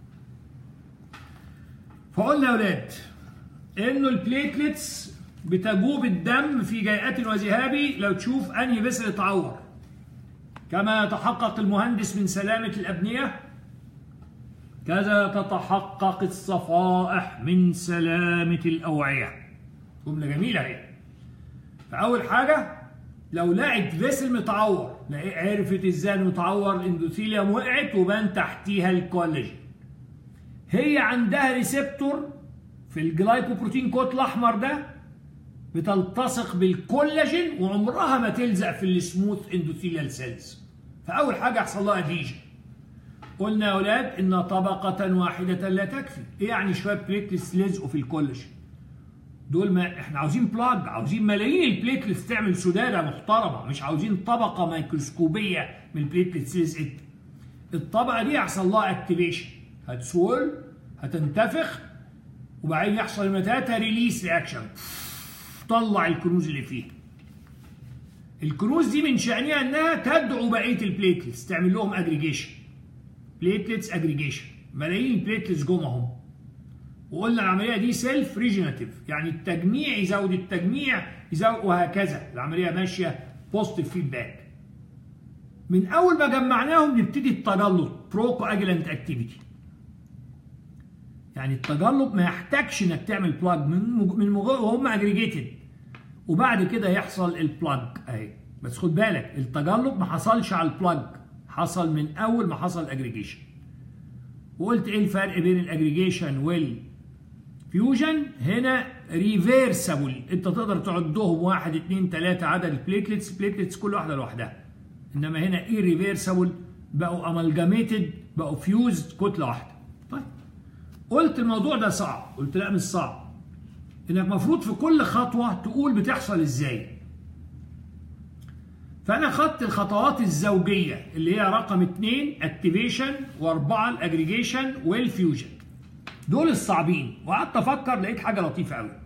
فقلنا يا ولاد انه البليتلتس بتجوب الدم في جيئات وذهابي لو تشوف انهي فيسل اتعور كما يتحقق المهندس من سلامه الابنيه كذا تتحقق الصفائح من سلامه الاوعيه جمله جميله اهي فاول حاجه لو لقت فيسل متعور عرفت ازاي انه متعور الاندوثيليوم وقعت وبان تحتيها الكولاجين هي عندها ريسبتور في الجلايكوبروتين كوت الاحمر ده بتلتصق بالكولاجين وعمرها ما تلزق في السموث اندوثيليال سيلز فاول حاجه يحصل لها اديجن قلنا يا اولاد ان طبقه واحده لا تكفي ايه يعني شويه بليتلس لزقوا في الكولاجين دول ما احنا عاوزين بلاج عاوزين ملايين البليتلتس تعمل سداده محترمه مش عاوزين طبقه ميكروسكوبيه من البليتلتس لزقت الطبقه دي يحصل لها اكتيفيشن هتسول هتنتفخ وبعدين يحصل متاتها ريليس رياكشن طلع الكنوز اللي فيها الكنوز دي من شأنها انها تدعو بقيه البليتلتس تعمل لهم اجريجيشن بليتلتس اجريجيشن ملايين البليتلتس جم اهم وقلنا العمليه دي سيلف ريجناتيف يعني التجميع يزود التجميع يزود وهكذا العمليه ماشيه بوزيتيف فيدباك من اول ما جمعناهم نبتدي التجلط بروكو اجلنت اكتيفيتي يعني التجلط ما يحتاجش انك تعمل بلاج من من مجرد وهم اجريجيتد وبعد كده يحصل البلاج اهي بس خد بالك التجلط ما حصلش على البلاج حصل من اول ما حصل الاجريجيشن وقلت ايه الفرق بين الاجريجيشن والفيوجن هنا ريفيرسبل انت تقدر تعدهم واحد اثنين ثلاثة عدد البليتلتس بليتلتس كل واحدة لوحدها انما هنا ايه ريفيرسبل بقوا امالجاميتد بقوا فيوزد كتلة واحدة طيب قلت الموضوع ده صعب قلت لا مش صعب انك المفروض في كل خطوة تقول بتحصل ازاي فانا خدت الخطوات الزوجية اللي هي رقم اتنين اكتيفيشن واربعة الاجريجيشن والفيوجن دول الصعبين وقعدت افكر لقيت حاجة لطيفة قوي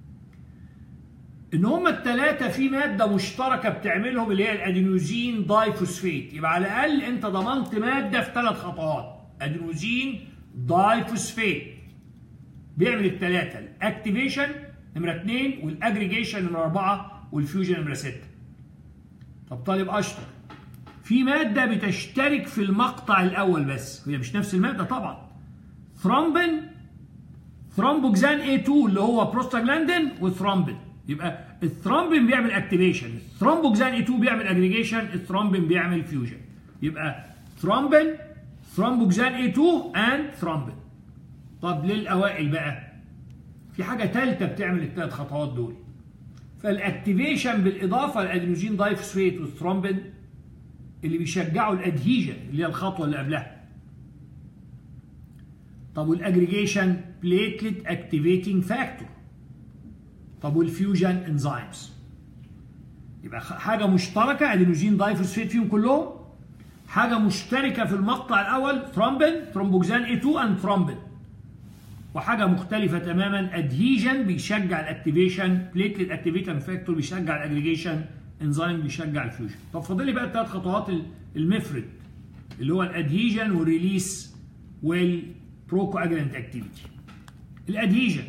ان هما الثلاثة في مادة مشتركة بتعملهم اللي هي الادينوزين دايفوسفيت يبقى على الاقل انت ضمنت مادة في ثلاث خطوات ادينوزين دايفوسفيت بيعمل الثلاثة الاكتيفيشن نمرة اثنين والاجريجيشن نمرة أربعة والفيوجن نمرة ستة. طب طالب أشطر في مادة بتشترك في المقطع الأول بس هي مش نفس المادة طبعا ثرومبين ثرومبوكسان A2 اللي هو بروستاجلاندين وثرومبين يبقى الثرومبين بيعمل اكتيفيشن الثرومبوكسان A2 بيعمل اجريجيشن الثرومبين بيعمل فيوجن يبقى ثرومبين ثرومبوكسان A2 اند ثرومبين طب للاوائل بقى في حاجه ثالثه بتعمل الثلاث خطوات دول فالاكتيفيشن بالاضافه للادينوزين دايفوسفيت والثرومبين اللي بيشجعوا الادهيجن اللي هي الخطوه اللي قبلها طب والاجريجيشن بليتلت اكتيفيتنج فاكتور طب والفيوجن انزيمز يبقى حاجه مشتركه ادينوزين دايفوسفيت فيهم كلهم حاجه مشتركه في المقطع الاول ثرومبين ثرومبوكسان اي 2 اند ثرومبين وحاجه مختلفه تماما ادهيجن بيشجع الاكتيفيشن بليتلت اكتيفيتنج فاكتور بيشجع الاجريجيشن انزيم بيشجع الفيوجن طب فاضل لي بقى الثلاث خطوات المفرد اللي هو الادهيجن والريليس والبروكو اجرنت اكتيفيتي الادهيجن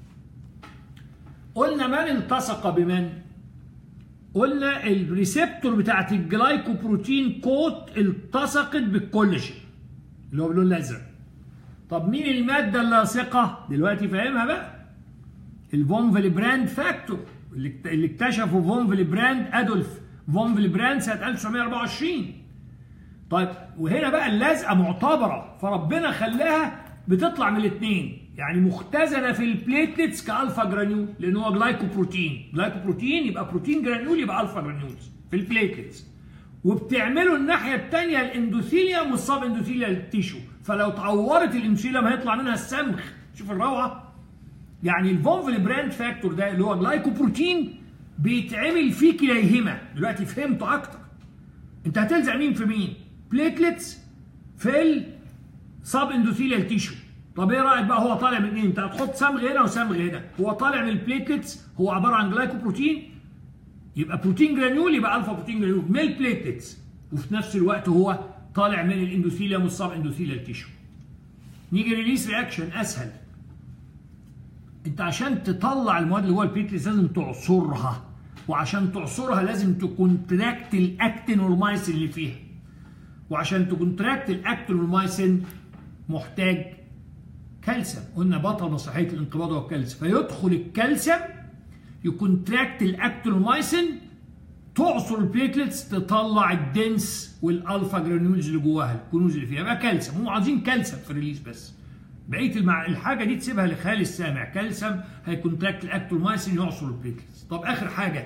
قلنا من التصق بمن قلنا الريسبتور بتاعت الجلايكوبروتين كوت التصقت بالكولاجين اللي هو باللون الازرق طب مين الماده اللاصقه دلوقتي فاهمها بقى الفون فيليبراند فاكتور اللي اكتشفه فون فيليبراند ادولف فون فيليبراند سنه 1924 طيب وهنا بقى اللزقه معتبره فربنا خلاها بتطلع من الاثنين يعني مختزنه في البليتلتس كالفا جرانيول لان هو جلايكوبروتين جلايكوبروتين يبقى بروتين جرانيول يبقى الفا جرانيولز في البليتلتس وبتعمله الناحيه الثانيه الاندوثيليوم والسب اندوثيليال تيشو فلو اتعورت الاندوثيليوم هيطلع منها السمخ شوف الروعه يعني الفون براند فاكتور ده اللي هو جلايكوبروتين بيتعمل في كليهما دلوقتي فهمته اكتر انت هتلزق مين في مين بليتلتس في السب اندوثيليال تيشو طب ايه رايك بقى هو طالع من ايه انت هتحط صمغ هنا وصمغ هنا هو طالع من البليتلتس هو عباره عن جلايكوبروتين يبقى بروتين جرانيول يبقى الفا بروتين جرانيول من البليتلتس وفي نفس الوقت هو طالع من الاندوثيليوم والسب اندوثيليال تيشو نيجي ريليس رياكشن اسهل انت عشان تطلع المواد اللي جوه البليتلتس لازم تعصرها وعشان تعصرها لازم تكونتراكت الاكتين والمايسين اللي فيها وعشان تكونتراكت الاكتين والمايسين محتاج كالسيوم قلنا بطل مسرحيه الانقباض هو الكالسيوم فيدخل الكالسيوم يكونتراكت الاكتين والمايسين تعصر البليتلتس تطلع الدنس والالفا جرانيولز اللي جواها الكنوز اللي فيها يبقى كالسيوم هم عايزين كالسيوم في الريليز بس بقيه المع... الحاجه دي تسيبها لخالي السامع كالسيوم هيكونتراكت الاكتومايسين يعصر البليتلتس طب اخر حاجه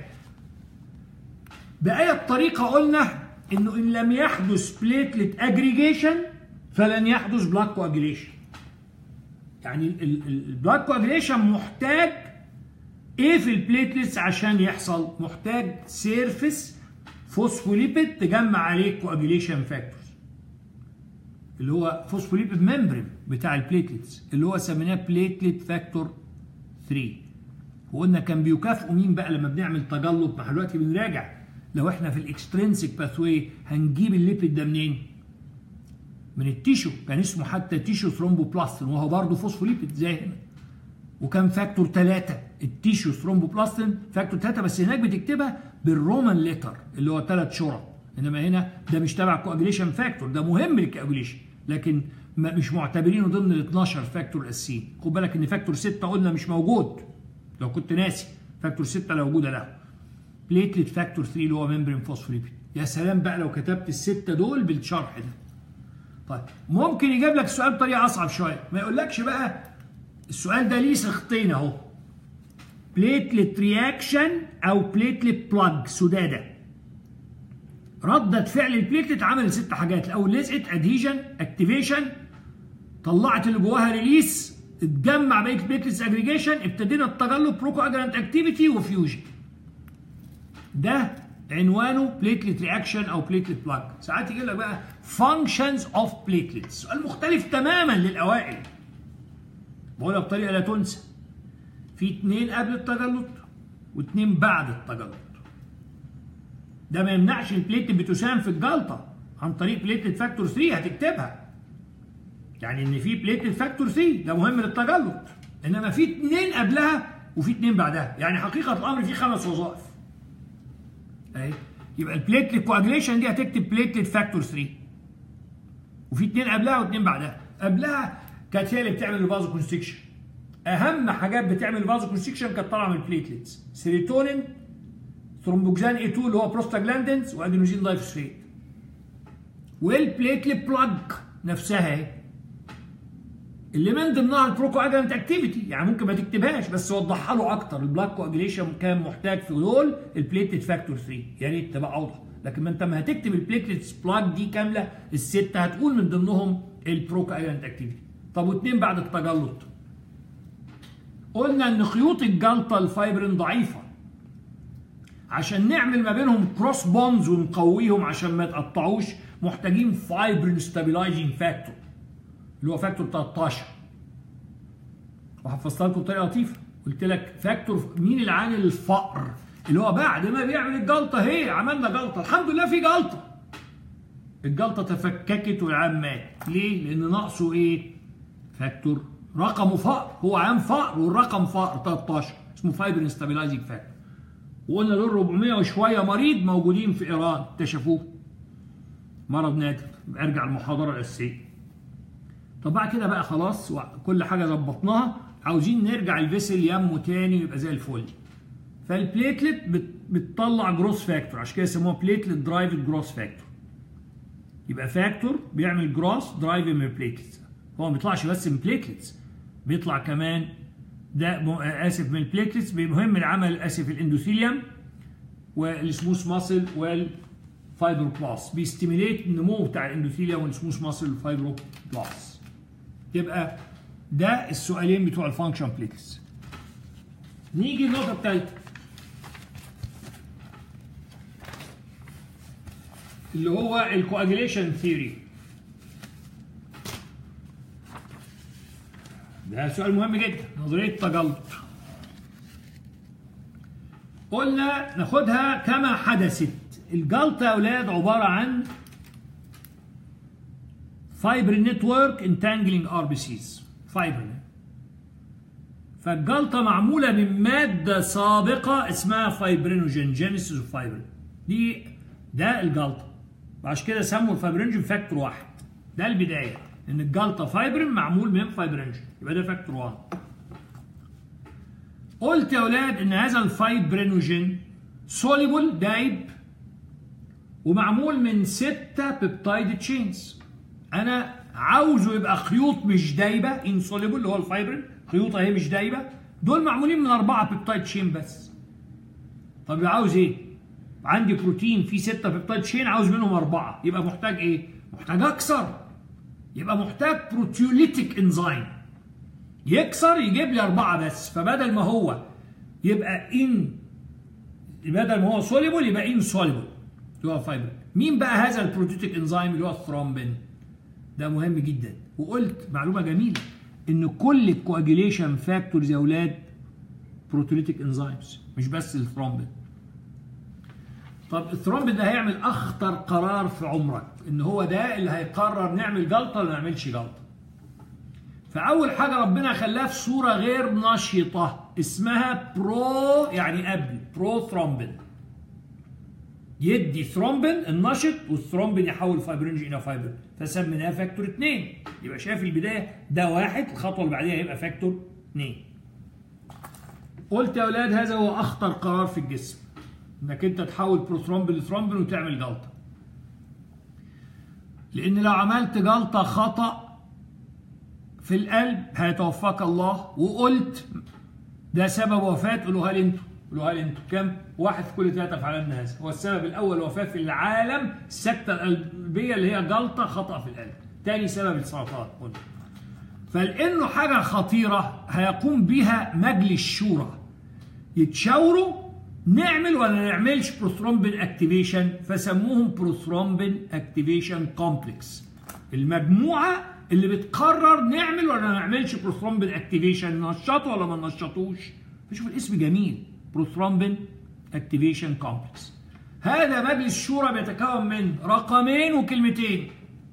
بأي الطريقه قلنا انه ان لم يحدث بليتلت اجريجيشن فلن يحدث بلاك كواجيليشن يعني البلاك كواجيليشن محتاج ايه في البليتلتس عشان يحصل محتاج سيرفيس فوسفوليبيد تجمع عليه كواجيليشن فاكتورز اللي هو فوسفوليبيد ممبرين بتاع البليتلتس اللي هو سميناه بليتلت فاكتور 3 وقلنا كان بيكافئوا مين بقى لما بنعمل تجلط ما احنا دلوقتي بنراجع لو احنا في الاكسترنسك باثوي هنجيب الليبيد ده منين؟ من التيشو كان اسمه حتى تيشو ثرومبوبلاستين وهو برضه فوسفوليبيد زي هنا وكان فاكتور 3 التيشو ثرومبوبلاستين فاكتور 3 بس هناك بتكتبها بالرومان ليتر اللي هو ثلاث شرط انما هنا ده مش تبع كواجليشن فاكتور ده مهم للكواجليشن لكن مش معتبرينه ضمن ال 12 فاكتور الاساسيين خد بالك ان فاكتور 6 قلنا مش موجود لو كنت ناسي فاكتور 6 لا وجود له بليتلت فاكتور 3 اللي هو ممبرين فوسفوليبيد يا سلام بقى لو كتبت السته دول بالشرح ده طيب ممكن يجيب لك السؤال بطريقه اصعب شويه ما يقولكش بقى السؤال ده ليه صيغتين اهو بليتلت رياكشن او بليتلت بلاج سداده ردة فعل البليتلت عملت ست حاجات الاول لزقت ادهيجن اكتيفيشن طلعت اللي جواها ريليس اتجمع بقيه البليتلتس اجريجيشن ابتدينا التجلط بروكو اجرانت اكتيفيتي وفيوجن ده عنوانه بليتلت رياكشن او بليتلت بلاج ساعات يجي لك بقى فانكشنز اوف بليتلتس سؤال مختلف تماما للاوائل بقولها بطريقه لا تنسى في اتنين قبل التجلط واتنين بعد التجلط ده ما يمنعش البليتلت بتساهم في الجلطه عن طريق بليتلت فاكتور 3 هتكتبها يعني ان في بليتلت فاكتور 3 ده مهم للتجلط انما في اتنين قبلها وفي اتنين بعدها يعني حقيقه الامر في خمس وظائف اهي يبقى البليتلت كواجليشن دي هتكتب بليتلت فاكتور 3 وفي اتنين قبلها واتنين بعدها قبلها كانت هي اللي بتعمل الفازو كونستكشن اهم حاجات بتعمل الفازو كونستكشن كانت طالعه من البليتلتس سيروتونين ثرومبوكسان اي 2 اللي هو بروستاجلاندينز وادينوزين دايفوسفيت والبليتلت بلاج نفسها اهي اللي من ضمنها البروكو اجرانت اكتيفيتي يعني ممكن ما تكتبهاش بس وضحها له اكتر البلاك كواجليشن كان محتاج في دول البليتلت فاكتور 3 يا ريت تبقى اوضح لكن ما انت ما هتكتب البليتلتس بلاج دي كامله السته هتقول من ضمنهم البروكو اجرانت اكتيفيتي طب واثنين بعد التجلط قلنا ان خيوط الجلطه الفايبرين ضعيفه عشان نعمل ما بينهم كروس بونز ونقويهم عشان ما يتقطعوش محتاجين فايبرين ستابلايزنج فاكتور اللي هو فاكتور 13 وحفظتها لكم بطريقه لطيفه قلت لك فاكتور مين اللي عامل الفقر اللي هو بعد ما بيعمل الجلطه هي عملنا جلطه الحمد لله في جلطه الجلطه تفككت والعام مات ليه؟ لان ناقصه ايه؟ فاكتور رقمه فقر هو عام فقر والرقم فقر 13 اسمه فايبرين ستابلايزنج فاكتور وقلنا دول 400 وشويه مريض موجودين في ايران اكتشفوه مرض نادر ارجع المحاضره الاساسيه طب بعد كده بقى خلاص كل حاجه ظبطناها عاوزين نرجع الفيسل يمه تاني ويبقى زي الفل فالبليتلت بتطلع جروس فاكتور عشان كده يسموها بليتلت درايفد جروس فاكتور يبقى فاكتور بيعمل جروس درايف من البليتلتس هو ما بيطلعش بس من بليتلتس بيطلع كمان ده اسف من البليتلتس بمهم العمل اسف الاندوثيليوم والسموث ماسل والفايبروبلاست بيستيميليت النمو بتاع الاندوثيليوم والسموث ماسل والفايبروبلاست يبقى ده السؤالين بتوع الفانكشن بليتلتس نيجي النقطه الثالثه اللي هو الكواجيليشن ثيوري ده سؤال مهم جدا نظريه التجلط قلنا ناخدها كما حدثت الجلطه يا اولاد عباره عن فايبر نتورك انتانجلينج ار بي سيز فايبر فالجلطه معموله من ماده سابقه اسمها فايبرينوجين جينيسيس اوف فايبرين دي ده الجلطه وعشان كده سموا الفايبرينوجين فاكتور واحد ده البدايه ان الجلطه فايبرين معمول من فايبرينوجين يبقى ده فاكتور 1 قلت يا اولاد ان هذا الفايبرينوجين سوليبل دايب ومعمول من ستة بيبتايد تشينز انا عاوزه يبقى خيوط مش دايبه انسوليبل اللي هو الفايبرين خيوط اهي مش دايبه دول معمولين من اربعه بيبتايد تشين بس طب عاوز ايه عندي بروتين فيه ستة بيبتايد تشين عاوز منهم اربعه يبقى محتاج ايه محتاج اكثر يبقى محتاج بروتيوليتيك انزيم يكسر يجيب لي اربعه بس فبدل ما هو يبقى ان بدل ما هو سوليبل يبقى ان سوليبل اللي هو فايبر مين بقى هذا البروتيوليتيك انزيم اللي هو الثرومبين ده مهم جدا وقلت معلومه جميله ان كل الكواجيليشن فاكتورز يا اولاد بروتيوليتيك انزيمز مش بس الثرومبين طب الثرومبين ده هيعمل اخطر قرار في عمرك ان هو ده اللي هيقرر نعمل جلطه ولا ما نعملش جلطه فاول حاجه ربنا خلاها في صوره غير نشطه اسمها برو يعني قبل برو ثرومبين يدي ثرومبين النشط والثرومبين يحول فايبرينج الى فايبر فسميناها فاكتور 2 يبقى شايف البدايه ده واحد الخطوه اللي بعديها هيبقى فاكتور 2 قلت يا اولاد هذا هو اخطر قرار في الجسم انك انت تحول بروثرومبين لثرومبين وتعمل جلطه لان لو عملت جلطه خطا في القلب هيتوفاك الله وقلت ده سبب وفاه قولوها لي انتوا قولوها لي انتوا كم؟ واحد في كل ثلاثه في عالمنا هذا هو السبب الاول وفاه في العالم السكته القلبيه اللي هي جلطه خطا في القلب تاني سبب السرطان قلنا فلانه حاجه خطيره هيقوم بها مجلس الشورى يتشاوروا نعمل ولا ما نعملش بروثرومبين اكتيفيشن فسموهم بروثرومبين اكتيفيشن كومبلكس المجموعه اللي بتقرر نعمل ولا ما نعملش بروثرومبين اكتيفيشن نشطه ولا ما نشطوش فشوف الاسم جميل بروثرومبين اكتيفيشن كومبلكس هذا مجلس الشورى بيتكون من رقمين وكلمتين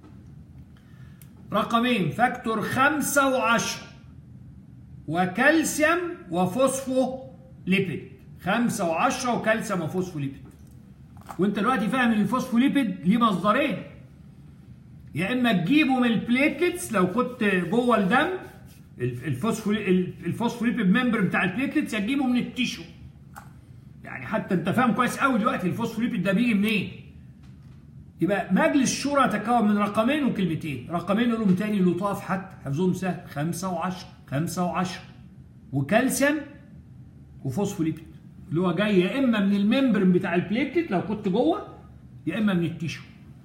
رقمين فاكتور خمسة وعشرة وكالسيوم وفوسفو ليبيد خمسة وعشرة وكالسيوم وفوسفو ليبيد وانت دلوقتي فاهم ان الفوسفوليبيد ليه مصدرين يا اما تجيبه من البليتلتس لو كنت جوه الدم الفوسفوليبيد ممبر بتاع البليتلتس يا تجيبه من التيشو يعني حتى انت فاهم كويس قوي دلوقتي الفوسفوليبيد ده بيجي منين يبقى مجلس الشورى يتكون من رقمين وكلمتين رقمين لهم تاني لطاف حتى حفظهم سهل خمسة وعشرة خمسة وعشرة وكالسيوم وفوسفوليبيد اللي هو جاي يا اما من الممبر بتاع البليتلت لو كنت جوه يا اما من التيشو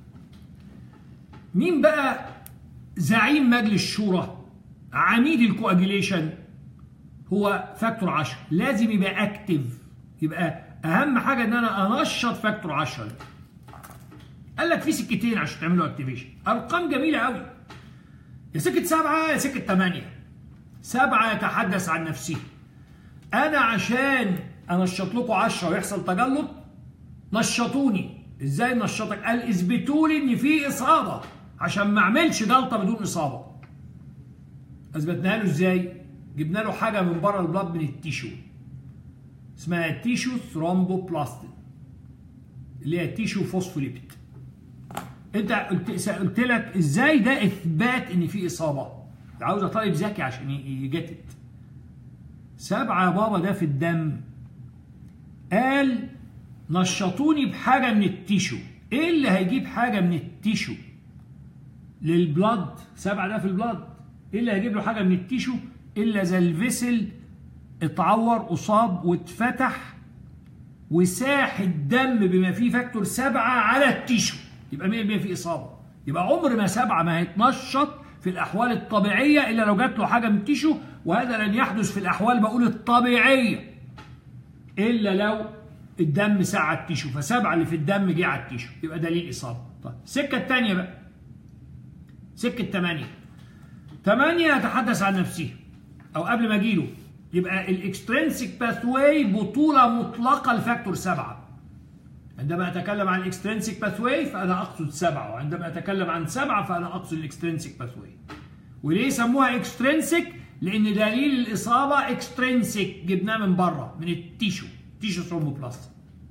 مين بقى زعيم مجلس الشورى عميد الكواجيليشن هو فاكتور 10 لازم يبقى اكتف يبقى اهم حاجه ان انا انشط فاكتور 10 قال لك في سكتين عشان تعملوا اكتيفيشن ارقام جميله قوي يا سكه سبعه يا سكه ثمانيه سبعه يتحدث عن نفسه انا عشان انشط لكم 10 ويحصل تجلط نشطوني ازاي نشطك قال اثبتوا لي ان في اصابه عشان ما اعملش جلطه بدون اصابه اثبتناها له ازاي جبنا له حاجه من بره البلاد من التيشو اسمها التيشو ثرومبوبلاستين اللي هي التيشو فوسفوليبيد انت قلت قلت لك ازاي ده اثبات ان في اصابه عاوز طالب ذكي عشان يجتت سبعه يا بابا ده في الدم قال نشطوني بحاجه من التيشو ايه اللي هيجيب حاجه من التيشو للبلاد سبعه ده في البلاد ايه اللي هيجيب له حاجه من التيشو الا اذا الفيسل اتعور اصاب واتفتح وساح الدم بما فيه فاكتور سبعه على التيشو يبقى 100% في اصابه يبقى عمر ما سبعه ما هيتنشط في الاحوال الطبيعيه الا لو جات له حاجه من التيشو وهذا لن يحدث في الاحوال بقول الطبيعيه الا لو الدم ساعة التيشو فسبعة اللي في الدم جه على التيشو يبقى دليل إصابة طيب السكة الثانية بقى سكة 8 8 يتحدث عن نفسه أو قبل ما أجيله يبقى الاكسترنسيك باثواي بطولة مطلقة لفاكتور 7 عندما أتكلم عن الاكسترنسيك باثواي فأنا أقصد 7 وعندما أتكلم عن 7 فأنا أقصد الاكسترنسيك باثواي وليه سموها اكسترنسيك؟ لأن دليل الإصابة اكسترنسيك جبناه من بره من التيشو تيشو ثرومبوبلاست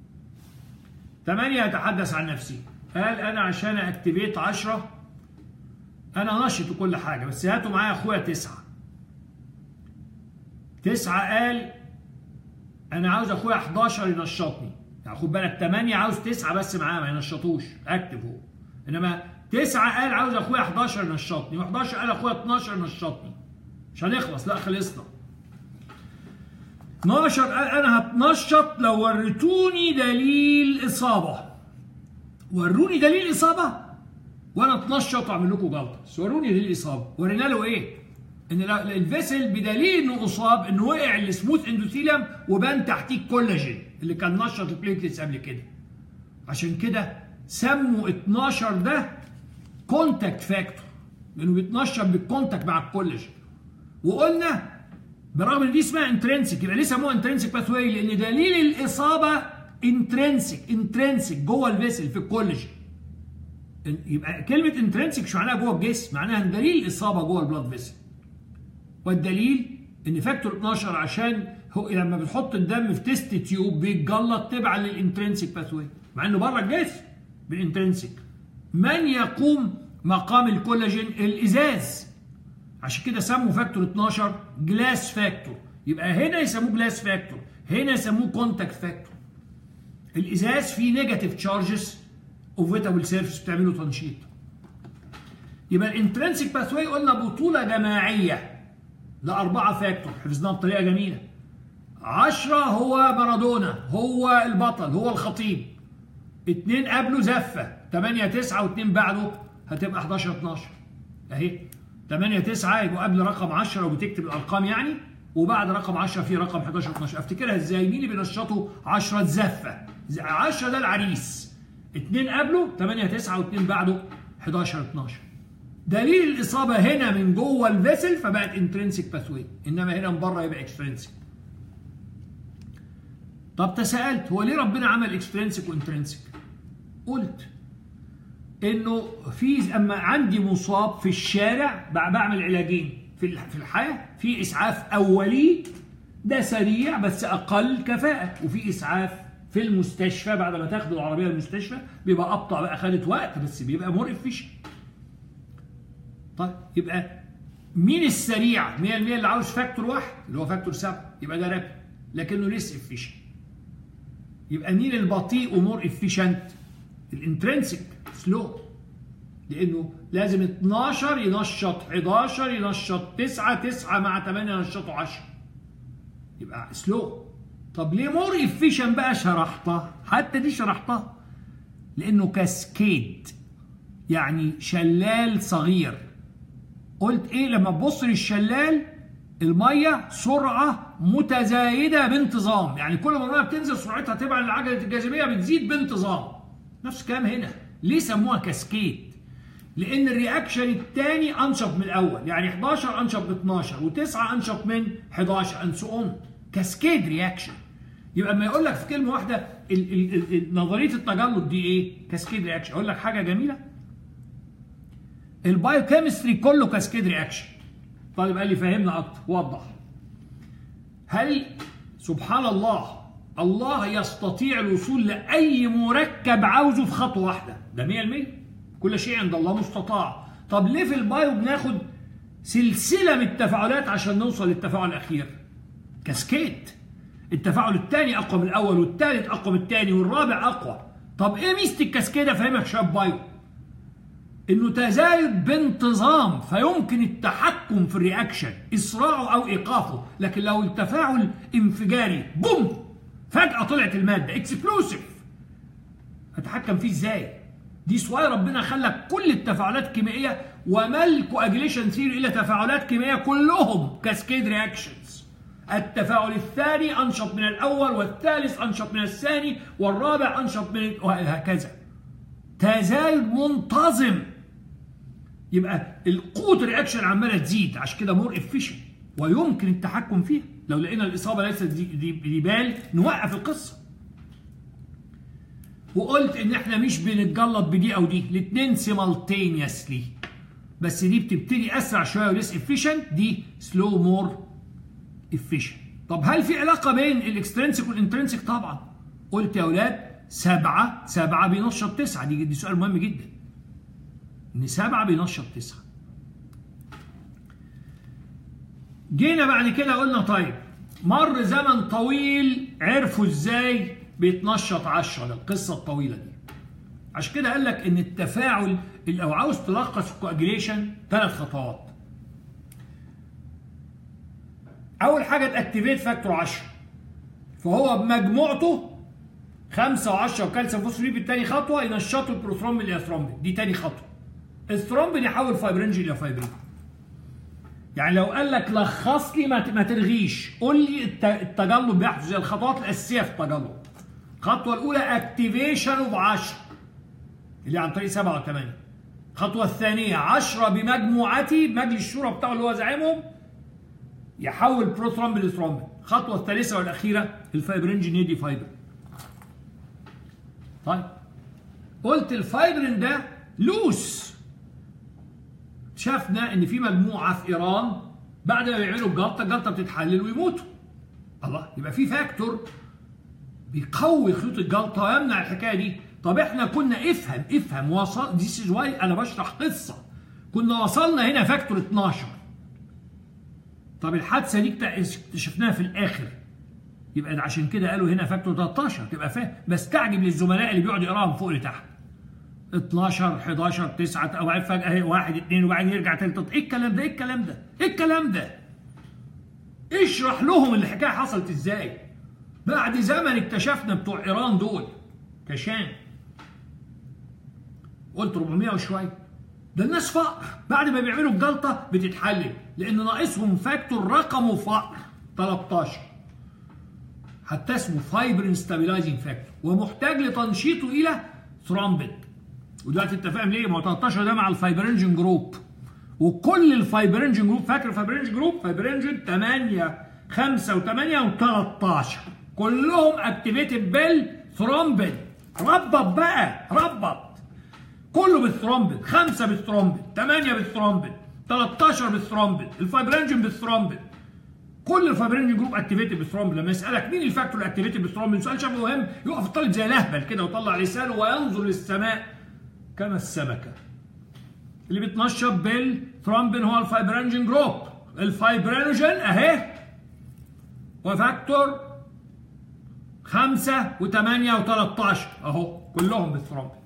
8 يتحدث عن نفسه قال أنا عشان أكتيفيت 10 أنا نشط وكل حاجة بس هاتوا معايا أخويا تسعة تسعة قال أنا عاوز أخويا 11 ينشطني يعني خد بالك 8 عاوز تسعة بس معاه ما ينشطوش أكتف هو إنما تسعة قال عاوز أخويا 11 ينشطني و11 قال أخويا 12 ينشطني مش هنخلص لا خلصنا 12 قال أنا هتنشط لو وريتوني دليل إصابة وروني دليل إصابة وانا اتنشط واعمل لكم جلطه بس وروني دليل الاصابه ورينا له ايه ان الفيسل بدليل انه اصاب انه وقع السموث اندوثيليوم وبان تحتيه الكولاجين اللي كان نشط البليتلتس قبل كده عشان كده سموا 12 ده كونتاكت فاكتور لانه بيتنشط بالكونتاكت مع الكولاجين وقلنا برغم ان دي اسمها انترنسيك يبقى ليه سموها انترنسيك باثواي لان دليل الاصابه انترنسيك انترنسيك جوه الفيسل في الكولاجين يبقى كلمة انترنسك مش معناها جوه الجسم معناها ان دليل الإصابة جوه البلاد فيسل والدليل ان فاكتور 12 عشان هو لما بتحط الدم في تيست تيوب بيتجلط تبعا للانترنسك باثوي مع انه بره الجسم بالانترنسك من يقوم مقام الكولاجين الازاز عشان كده سموا فاكتور 12 جلاس فاكتور يبقى هنا يسموه جلاس فاكتور هنا يسموه كونتاكت فاكتور الازاز فيه نيجاتيف تشارجز اوفيتابل سيرفيس بتعمله تنشيط يبقى الانترنسيك باثواي قلنا بطوله جماعيه لاربعه فاكتور حفظناها بطريقه جميله 10 هو مارادونا هو البطل هو الخطيب اتنين قبله زفه 8 9 و2 بعده هتبقى 11 12 اهي 8 9 يبقوا قبل رقم 10 لو بتكتب الارقام يعني وبعد رقم 10 في رقم 11 12 افتكرها ازاي مين اللي بينشطوا 10 زفه 10 ده العريس اتنين قبله 8 9 و2 بعده 11 12 دليل الاصابه هنا من جوه الفيسل فبقت انترنسيك باثوي انما هنا من بره يبقى اكسترنسيك طب تساءلت هو ليه ربنا عمل اكسترنسيك وانترنسيك قلت انه في اما عندي مصاب في الشارع بعمل علاجين في في الحياه في اسعاف اولي ده سريع بس اقل كفاءه وفي اسعاف في المستشفى بعد ما تاخدوا العربيه المستشفى بيبقى ابطا بقى خدت وقت بس بيبقى مور افيشنت طيب يبقى مين السريع 100% اللي عاوز فاكتور واحد اللي هو فاكتور 7 يبقى ده رابد لكنه ليس افيشنت يبقى مين البطيء ومور افيشنت الانترنسك سلو لانه لازم 12 ينشط 11 ينشط 9 9 مع 8 ينشطوا 10 يبقى سلو طب ليه مور افيشن بقى شرحتها حتى دي شرحتها لانه كاسكيد يعني شلال صغير قلت ايه لما تبص للشلال الميه سرعه متزايده بانتظام يعني كل ما الميه بتنزل سرعتها تبعا لعجله الجاذبيه بتزيد بانتظام نفس الكلام هنا ليه سموها كاسكيد لان الرياكشن الثاني انشط من الاول يعني 11 انشط ب 12 و9 انشط من 11 اند سو اون كاسكيد رياكشن يبقى لما يقول لك في كلمه واحده ال ال ال نظريه التجلط دي ايه كاسكيد رياكشن اقول لك حاجه جميله البايوكيمستري كله كاسكيد رياكشن طالب قال لي فهمنا اكتر وضح هل سبحان الله الله يستطيع الوصول لاي مركب عاوزه في خطوه واحده ده 100% كل شيء عند الله مستطاع طب ليه في البايو بناخد سلسله من التفاعلات عشان نوصل للتفاعل الاخير كاسكيد التفاعل الثاني اقوى من الاول والثالث اقوى من الثاني والرابع اقوى طب ايه ميزه الكاسكيد افهمك شاب بايو انه تزايد بانتظام فيمكن التحكم في الرياكشن اسراعه او ايقافه لكن لو التفاعل انفجاري بوم فجاه طلعت الماده اكسبلوسيف اتحكم فيه ازاي دي سواء ربنا خلى كل التفاعلات الكيميائيه ومال كواجليشن ثيري الى تفاعلات كيميائيه كلهم كاسكيد رياكشنز التفاعل الثاني انشط من الاول والثالث انشط من الثاني والرابع انشط من وهكذا تزال منتظم يبقى القوه الرياكشن عماله تزيد عشان كده مور افيشنت ويمكن التحكم فيها لو لقينا الاصابه ليست دي, دي, دي بال نوقف القصه وقلت ان احنا مش بنتجلط بدي او دي الاثنين سيمالتينيسلي بس دي بتبتدي اسرع شويه وليس افيشنت دي سلو مور افيشنت طب هل في علاقه بين الاكسترنسك والانترنسك طبعا قلت يا اولاد سبعة سبعة بينشط تسعة دي, دي سؤال مهم جدا ان سبعة بينشط تسعة جينا بعد كده قلنا طيب مر زمن طويل عرفوا ازاي بيتنشط 10 القصه الطويله دي عشان كده قال لك ان التفاعل لو عاوز تلخص الكواجريشن ثلاث خطوات اول حاجه تاكتيفيت فاكتور 10 فهو بمجموعته 5 و10 وكالسيوم فوسفوريد الثاني خطوه ينشطوا البروثرومبين الى ثرومبين دي ثاني خطوه الثرومبين يحول فايبرينجين الى فايبرين يعني لو قال لك لخص لي ما تلغيش قول لي التجلط بيحدث زي الخطوات الاساسيه في التجلط الخطوه الاولى اكتيفيشن اوف 10 اللي عن طريق 7 و8 الخطوه الثانيه 10 بمجموعتي مجلس الشورى بتاعه اللي هو زعيمهم يحول بروثرومب لثرومب الخطوه الثالثه والاخيره الفايبرينجين يدي فايبر طيب قلت الفايبرين ده لوس شافنا ان في مجموعه في ايران بعد ما بيعملوا الجلطه الجلطه بتتحلل ويموتوا الله يبقى في فاكتور بيقوي خيوط الجلطه ويمنع الحكايه دي طب احنا كنا افهم افهم وصل دي از واي انا بشرح قصه كنا وصلنا هنا فاكتور 12 طب الحادثه دي اكتشفناها في الاخر يبقى عشان كده قالوا هنا فاكتور 13 تبقى فاهم بستعجب للزملاء اللي بيقعدوا يقراهم فوق لتحت 12 11 9 وبعدين فجاه اهي 1 2 وبعدين يرجع تالت ايه الكلام ده ايه الكلام ده ايه الكلام ده اشرح لهم الحكايه حصلت ازاي بعد زمن اكتشفنا بتوع ايران دول كشان قلت 400 وشويه ده الناس فقر بعد ما بيعملوا الجلطه بتتحلل لان ناقصهم فاكتور رقمه فقر 13 حتى اسمه فايبرين ستابيلايزنج فاكتور ومحتاج لتنشيطه الى ثرومبين ودلوقتي انت فاهم ليه ما هو 13 ده مع الفايبرينجين جروب وكل الفايبرينجين جروب فاكر الفايبرينجين جروب فايبرينجين 8 5 و8 و13 كلهم اكتيفيتد بالثرومبين ربط بقى ربط كله بالثرومبين 5 بالثرومبين 8 بالثرومبين 13 بالثرومبين الفايبرينجين بالثرومبين كل الفايبرينجين جروب اكتيفيتد بالثرومبين لما يسالك مين الفاكتور الاكتيفيتد بالثرومبين سؤال شبه مهم يقف الطالب زي الاهبل كده ويطلع لسانه وينظر للسماء كما السمكه اللي بيتنشط بالثرومبين هو الفايبرينجين جروب الفايبرينوجين اهي وفاكتور 5 و8 و13 اهو كلهم بالثرومبين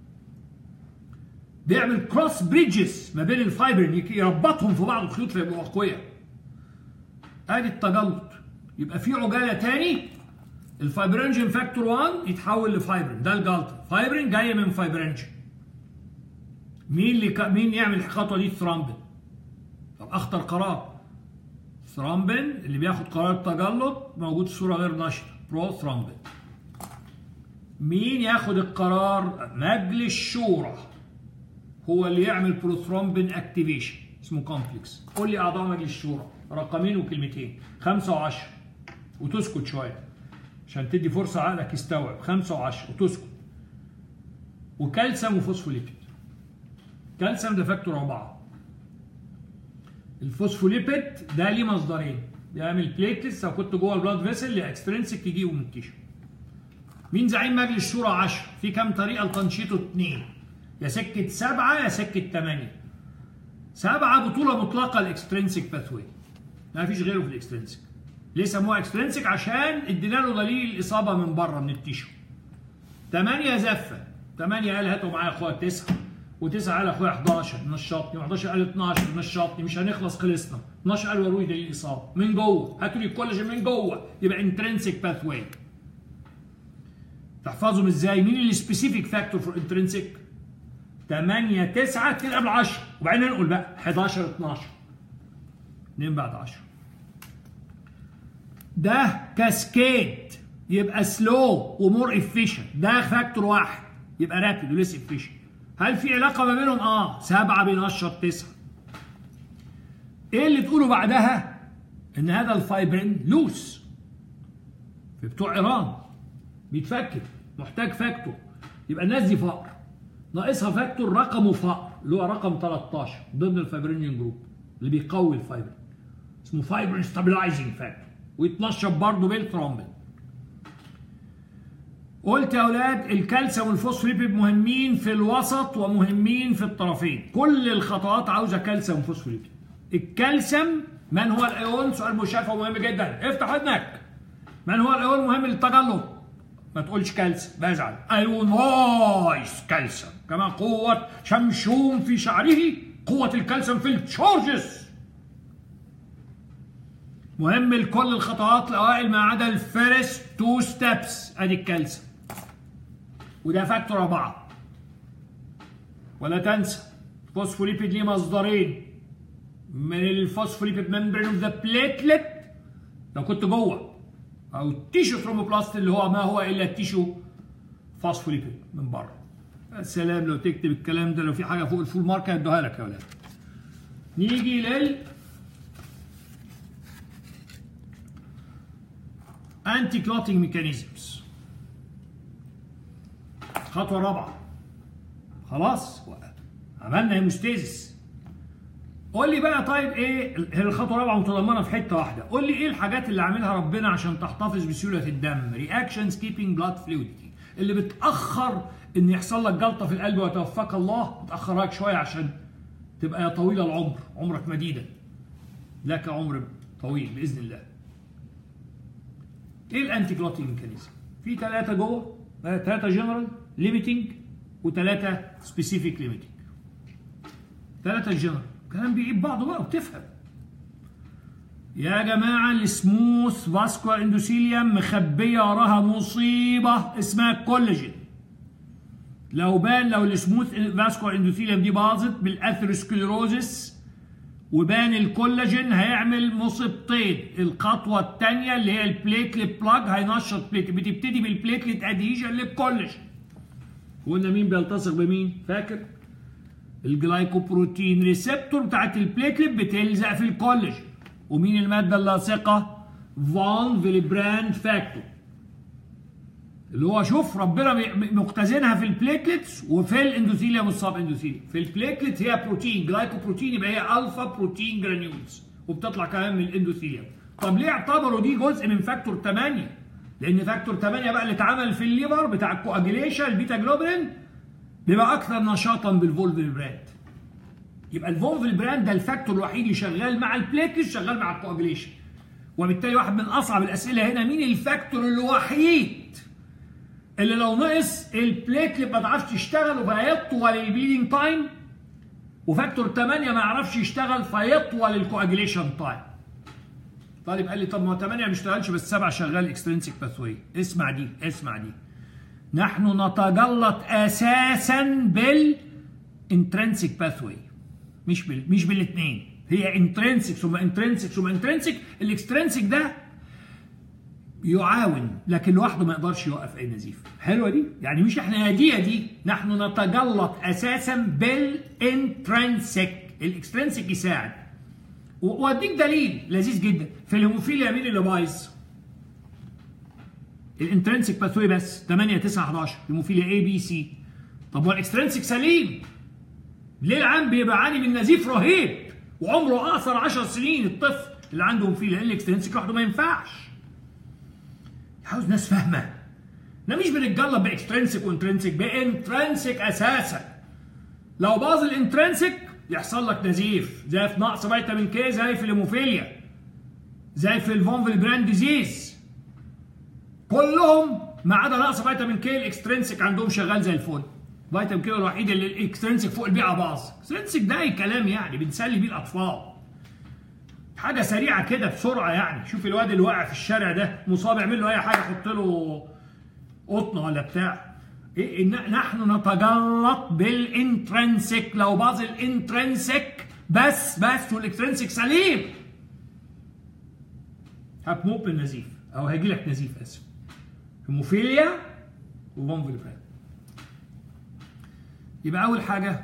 بيعمل كروس بريدجز ما بين الفايبرين يربطهم في بعض الخيوط فيبقوا اقوياء ادي التجلط يبقى في عجاله تاني الفايبرينجين فاكتور 1 يتحول لفايبرين ده الجلطه فايبرين جايه من فايبرينجين مين اللي ك... مين يعمل الخطوه دي ثرامبين طب اخطر قرار ثرامبين اللي بياخد قرار التجلط موجود في صوره غير نشطه برو ثرامبين مين ياخد القرار مجلس شورى هو اللي يعمل بروثرومبين اكتيفيشن اسمه كومبلكس قول لي اعضاء مجلس الشورى رقمين وكلمتين خمسة وعشرة وتسكت شوية عشان تدي فرصة عقلك يستوعب خمسة وعشرة وتسكت وكالسيوم وفوسفوليبيد كالسيوم ده فاكتور أربعة الفوسفوليبيد ده ليه مصدرين بيعمل بليتلس لو كنت جوه البلاد فيسل يا اكسترنسك يجيبه من التيشو مين زعيم مجلس الشورى 10 في كام طريقه لتنشيطه اثنين يا سكه سبعه يا سكه ثمانيه سبعه بطوله مطلقه الاكسترنسك باثوي ما فيش غيره في الاكسترنسك ليه سموها اكسترنسك عشان ادينا له دليل الاصابه من بره من التيشو ثمانيه زفه ثمانيه قال هاتوا معايا اخويا تسعه وتسعه قال اخويا 11 نشطني و11 قال 12 نشطني مش هنخلص خلصنا 12 قال وروني دليل الاصابه من جوه هاتوا لي الكولاجين من جوه يبقى انترنسك باثوي تحفظهم ازاي مين السبيسيفيك فاكتور فور انترنسك 8 9 2 قبل 10 وبعدين ننقل بقى 11 12 2 بعد 10 ده كاسكيد يبقى سلو ومور افيشنت ده فاكتور واحد يبقى رابيد وليس افيشنت هل في علاقه ما بينهم اه سبعة بينشط تسعة ايه اللي تقوله بعدها ان هذا الفايبرين لوس في بتوع ايران بيتفكك محتاج فاكتور يبقى الناس دي فقر ناقصها فاكتور رقمه فقر اللي هو رقم 13 ضمن الفايبرينيوم جروب اللي بيقوي الفايبرين اسمه فايبرين ستابلايزنج فاكتور ويتنشط برضه بالثرومبين قلت يا اولاد الكالسيوم والفوسفوليبيد مهمين في الوسط ومهمين في الطرفين كل الخطوات عاوزه كالسيوم وفوسفوليبيد الكالسيوم من هو الايون سؤال مشافه ومهم جدا افتح ودنك من هو الايون مهم للتجلط ما تقولش كالسيوم بزعل ايونايز كالسيوم كما قوة شمشون في شعره قوة الكالسيوم في التشارجز مهم لكل الخطوات الاوائل ما عدا الفيرست تو ستيبس ادي الكالسيوم وده فاكتور أربعة ولا تنسى فوسفوليبيد ليه مصدرين من الفوسفوليبيد ممبرين اوف ذا بليتلت لو كنت جوه او التيشو ثرومبلاست اللي هو ما هو الا التيشو فوسفوليبيد من بره السلام لو تكتب الكلام ده لو في حاجه فوق الفول مارك هيدوها لك يا ولاد نيجي لل انتي كلوتنج ميكانيزمز خطوه رابعه خلاص عملنا هيموستيزس قول لي بقى طيب ايه هي الخطوه الرابعه متضمنه في حته واحده قول لي ايه الحاجات اللي عاملها ربنا عشان تحتفظ بسيوله الدم رياكشنز كيبنج بلاد فلويدتي اللي بتاخر ان يحصل لك جلطه في القلب ويتوفاك الله بتاخرك شويه عشان تبقى يا طويل العمر عمرك مديدا لك عمر طويل باذن الله ايه الانتي كلوتنج ميكانيزم في ثلاثه جوه ثلاثه جنرال ليميتنج وثلاثه سبيسيفيك ليميتنج ثلاثه جنرال كلام بيجيب بعضه بقى وتفهم يا جماعة السموث فاسكولار اندوثيليوم مخبية وراها مصيبة اسمها الكولاجين لو بان لو السموث فاسكولار اندوثيليوم دي باظت بالاثيروسكليروزس وبان الكولاجين هيعمل مصيبتين الخطوة الثانية اللي هي البليتلت بلاج هينشط بليتلت بتبتدي بالبليتلت ادهيجن للكولاجين قلنا مين بيلتصق بمين فاكر؟ الجلايكوبروتين ريسبتور بتاعت البليتلت بتلزق في الكولاجين ومين الماده اللاصقه؟ فون فيليبراند فاكتور اللي هو شوف ربنا مختزنها في البليتلتس وفي الاندوثيليوم والسب اندوثيليوم في البليتلت هي بروتين جلايكوبروتين يبقى هي الفا بروتين جرانيولز وبتطلع كمان من الاندوثيليوم طب ليه اعتبروا دي جزء من فاكتور 8 لان فاكتور 8 بقى اللي اتعمل في الليفر بتاع الكواجيليشن البيتا جلوبرين بيبقى اكثر نشاطا بالفولفل براند يبقى الفولفل براند ده الفاكتور الوحيد اللي شغال مع البليتلت شغال مع الكواجيليشن وبالتالي واحد من اصعب الاسئله هنا مين الفاكتور الوحيد اللي لو نقص البليتلت ما تعرفش تشتغل وفيطول البليدنج تايم وفاكتور 8 ما يعرفش يشتغل فيطول الكواجيليشن تايم طالب قال لي طب ما 8 ما بيشتغلش بس 7 شغال اكسترنسيك باثوي اسمع دي اسمع دي نحن نتجلط اساسا بالانترنسيك باثوي مش بال مش بالاثنين هي انترنسيك ثم انترنسيك ثم انترنسيك الاكسترنسيك ده يعاون لكن لوحده ما يقدرش يوقف اي نزيف حلوه دي يعني مش احنا يا دي يا دي نحن نتجلط اساسا بالانترنسيك الاكسترنسيك يساعد واديك دليل لذيذ جدا في الهيموفيليا مين اللي بايظ الانترنسيك باثوي بس 8 9 11 هيموفيليا اي بي سي طب هو الاكسترنسيك سليم ليه العام بيبقى عاني من نزيف رهيب وعمره اقصر 10 سنين الطفل اللي عنده هيموفيليا لان الاكسترنسيك لوحده ما ينفعش عاوز ناس فاهمه احنا مش بنتجلط باكسترنسيك وانترنسيك بانترنسيك اساسا لو باظ الانترنسيك يحصل لك نزيف زي في نقص فيتامين كي زي في الهيموفيليا زي في الفونفل براند ديزيز كلهم ما عدا نقص فيتامين كي الاكسترنسيك عندهم شغال زي الفل فيتامين كي الوحيد اللي الاكسترنسيك فوق البيعه باظ الاكسترنسيك ده اي كلام يعني بنسلي بيه الاطفال حاجه سريعه كده بسرعه يعني شوف الواد اللي واقع في الشارع ده مصاب اعمل له اي حاجه حط له قطنه ولا بتاع إيه نحن نتجلط بالانترنسيك لو باظ الانترنسيك بس بس والاكسترنسيك سليم هتموت من النزيف او هيجي لك نزيف اسف هيموفيليا وفون فيلبران يبقى اول حاجه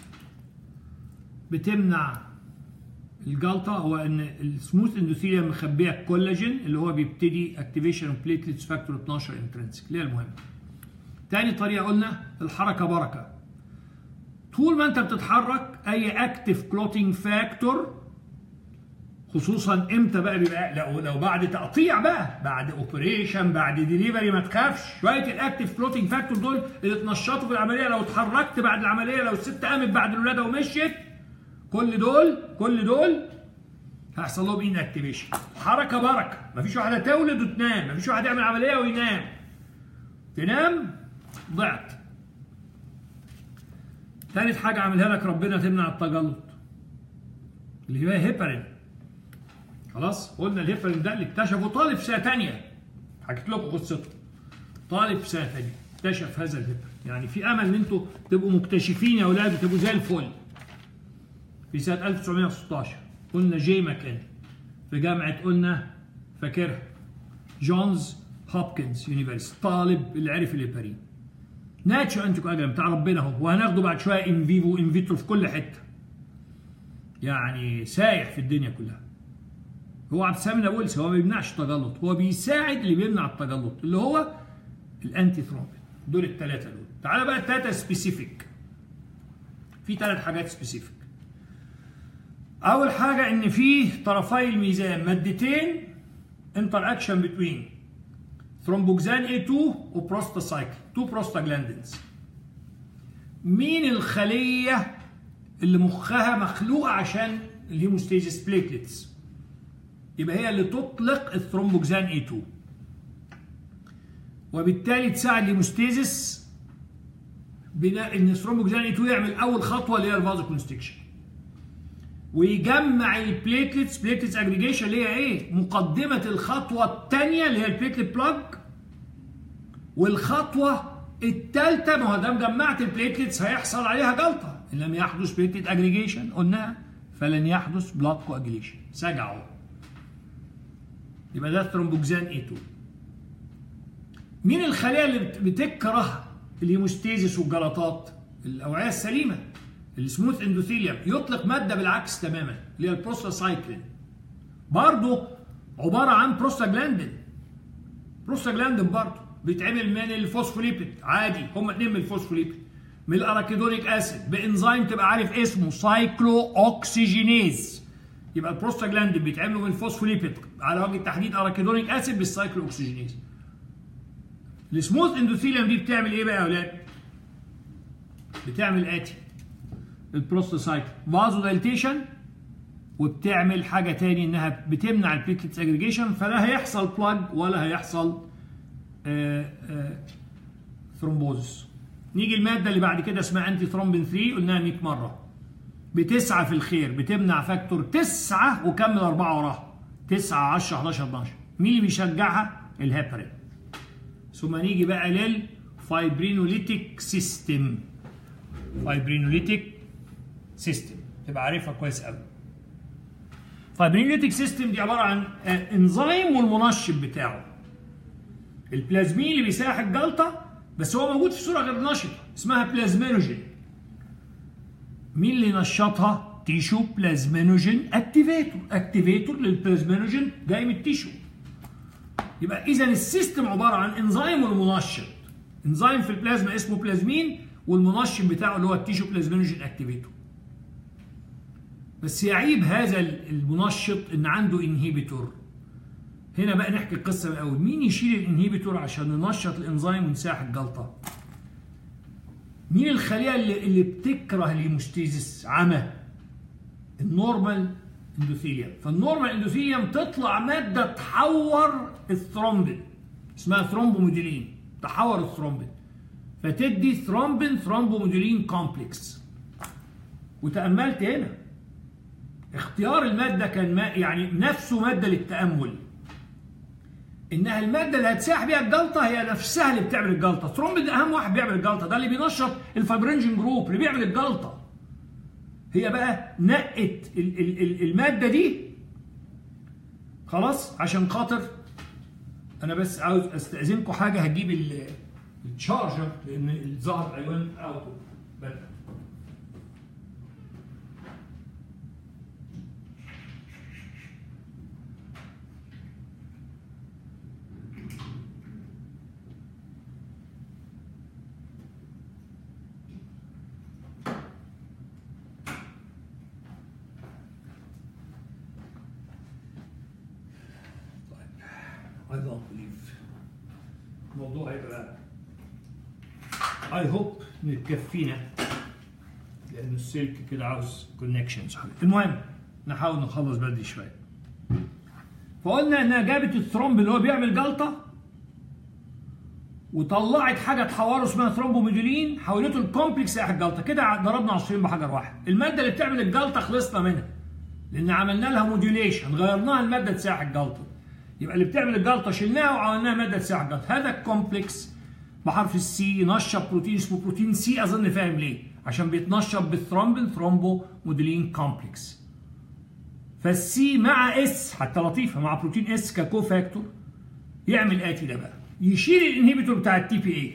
بتمنع الجلطه هو ان السموث اندوثيليوم مخبيه الكولاجين اللي هو بيبتدي اكتيفيشن اوف بليتلتس فاكتور 12 انترنسك اللي هي المهمه. تاني طريقه قلنا الحركه بركه. طول ما انت بتتحرك اي اكتف كلوتينج فاكتور خصوصا امتى بقى بيبقى لو لو بعد تقطيع بقى بعد اوبريشن بعد ديليفري ما تخافش شويه الاكتف كلوتينج فاكتور دول اللي اتنشطوا في العمليه لو اتحركت بعد العمليه لو الست قامت بعد الولاده ومشيت كل دول كل دول هيحصل لهم ان اكتيفيشن حركه بركه مفيش واحده تولد وتنام مفيش واحد يعمل عمليه وينام تنام ضعت ثالث حاجه عملها لك ربنا تمنع التجلط اللي هي هيبرين خلاص قلنا الهيبرين ده اللي اكتشفه طالب في سنه ثانيه حكيت لكم قصته طالب في سنه ثانيه اكتشف هذا الهيبرين يعني في امل ان انتوا تبقوا مكتشفين يا اولاد وتبقوا زي الفل في سنة 1916 قلنا جي ماكن في جامعة قلنا فاكرها جونز هوبكنز يونيفرسيتي طالب اللي عرف الهيبارين ناتشو انتي كواجلان بتاع ربنا اهو وهناخده بعد شويه ان فيفو ان فيترو في كل حته يعني سايح في الدنيا كلها هو عبد السلام نابلس هو ما بيمنعش التجلط هو بيساعد اللي بيمنع التجلط اللي هو الانتي ثرومبين دول الثلاثه دول تعالى بقى الثلاثه سبيسيفيك في ثلاث حاجات سبيسيفيك اول حاجه ان في طرفي الميزان مادتين انتر اكشن بتوين ثرومبوكسان A2 وبروستاسايكل 2 بروستاجلاندينز مين الخليه اللي مخها مخلوقه عشان الهيموستيزيس بليتلتس يبقى هي اللي تطلق الثرومبوكسان A2 وبالتالي تساعد الهيموستيزيس بناء ان الثرومبوكسان A2 يعمل اول خطوه اللي هي الفازو كونستكشن ويجمع البليتلتس بليتلتس اجريجيشن اللي هي ايه؟ مقدمه الخطوه الثانيه اللي هي البليتلت بلاج والخطوه الثالثه ما هو دام جمعت البليتلتس هيحصل عليها جلطه ان لم يحدث بليتلت اجريجيشن قلناها فلن يحدث بلاد كواجليشن سجعوا يبقى ده الثرومبوكسان اي 2 مين الخلايا اللي بتكره الهيموستيزيس والجلطات؟ الاوعيه السليمه السموث اندوثيليوم يطلق ماده بالعكس تماما اللي هي البروستاسايكلين برضه عباره عن بروستاجلاندين بروستاجلاندين برضه بيتعمل من الفوسفوليبيد عادي هم اتنين من الفوسفوليبيد من الاراكيدونيك اسيد بانزيم تبقى عارف اسمه سايكلو اوكسجينيز يبقى البروستاجلاندين بيتعملوا من الفوسفوليبيد على وجه التحديد اراكيدونيك اسيد بالسايكلو اوكسجينيز السموث اندوثيليوم دي بتعمل ايه بقى يا اولاد؟ بتعمل اتي البروستاسايكل فازو دايليتيشن وبتعمل حاجه تاني انها بتمنع البليتلتس اجريجيشن فلا هيحصل بلاج ولا هيحصل ثرومبوزس نيجي الماده اللي بعد كده اسمها انتي ثرومبين 3 قلناها 100 مره بتسعه في الخير بتمنع فاكتور 9 وكمل اربعه وراها 9 10 11 12 مين اللي بيشجعها؟ الهيبرين ثم نيجي بقى للفايبرينوليتيك سيستم فايبرينوليتيك سيستم تبقى عارفها كويس قوي فايبرينوليتيك سيستم دي عباره عن انزيم والمنشط بتاعه البلازمين اللي بيساعد الجلطه بس هو موجود في صوره غير نشطه اسمها بلازمينوجين مين اللي نشطها تيشو بلازمينوجين اكتيفيتور اكتيفيتور للبلازمينوجين جاي من التيشو يبقى اذا السيستم عباره عن انزيم والمنشط انزيم في البلازما اسمه بلازمين والمنشط بتاعه اللي هو التيشو بلازمينوجين اكتيفيتور بس يعيب هذا المنشط ان عنده انهيبيتور هنا بقى نحكي القصه من الاول مين يشيل الانهيبيتور عشان ننشط الانزيم ونساح الجلطه مين الخليه اللي, اللي بتكره الهيموستيزيس عمى النورمال اندوثيليوم فالنورمال اندوثيليوم تطلع ماده تحور الثرومبين اسمها ثرومبوموديلين تحور الثرومبين فتدي ثرومبين ثرومبوموديلين كومبلكس وتاملت هنا اختيار الماده كان ما يعني نفسه ماده للتامل انها الماده اللي هتساح بيها الجلطه هي نفسها اللي بتعمل الجلطه ثرومبين ده اهم واحد بيعمل الجلطه ده اللي بينشط الفايبرينجين جروب اللي بيعمل الجلطه هي بقى نقت ال ال ال الماده دي خلاص عشان خاطر انا بس عاوز استاذنكم حاجه هجيب ال- التشارجر لان الظاهر الايوان اوت بدأ I don't believe الموضوع هيبقى I hope ان تكفينا لان السلك كده عاوز كونكشنز المهم نحاول نخلص بدري شويه فقلنا انها جابت الثرومب اللي هو بيعمل جلطه وطلعت حاجه تحوره اسمها ثرومبوميدولين حولته الكومبلكس احد الجلطه كده ضربنا عصفورين بحجر واحد الماده اللي بتعمل الجلطه خلصنا منها لان عملنا لها موديوليشن غيرناها لماده تساعد الجلطه يبقى اللي بتعمل الجلطه شلناها وعملناها ماده تساعد الجلطه هذا الكومبلكس بحرف السي ينشط بروتين اسمه بروتين سي اظن فاهم ليه عشان بيتنشط بالثرومبين ثرومبو موديلين كومبلكس فالسي مع اس حتى لطيفه مع بروتين اس ككو فاكتور يعمل اتي ده بقى يشيل الانهبيتور بتاع التي بي اي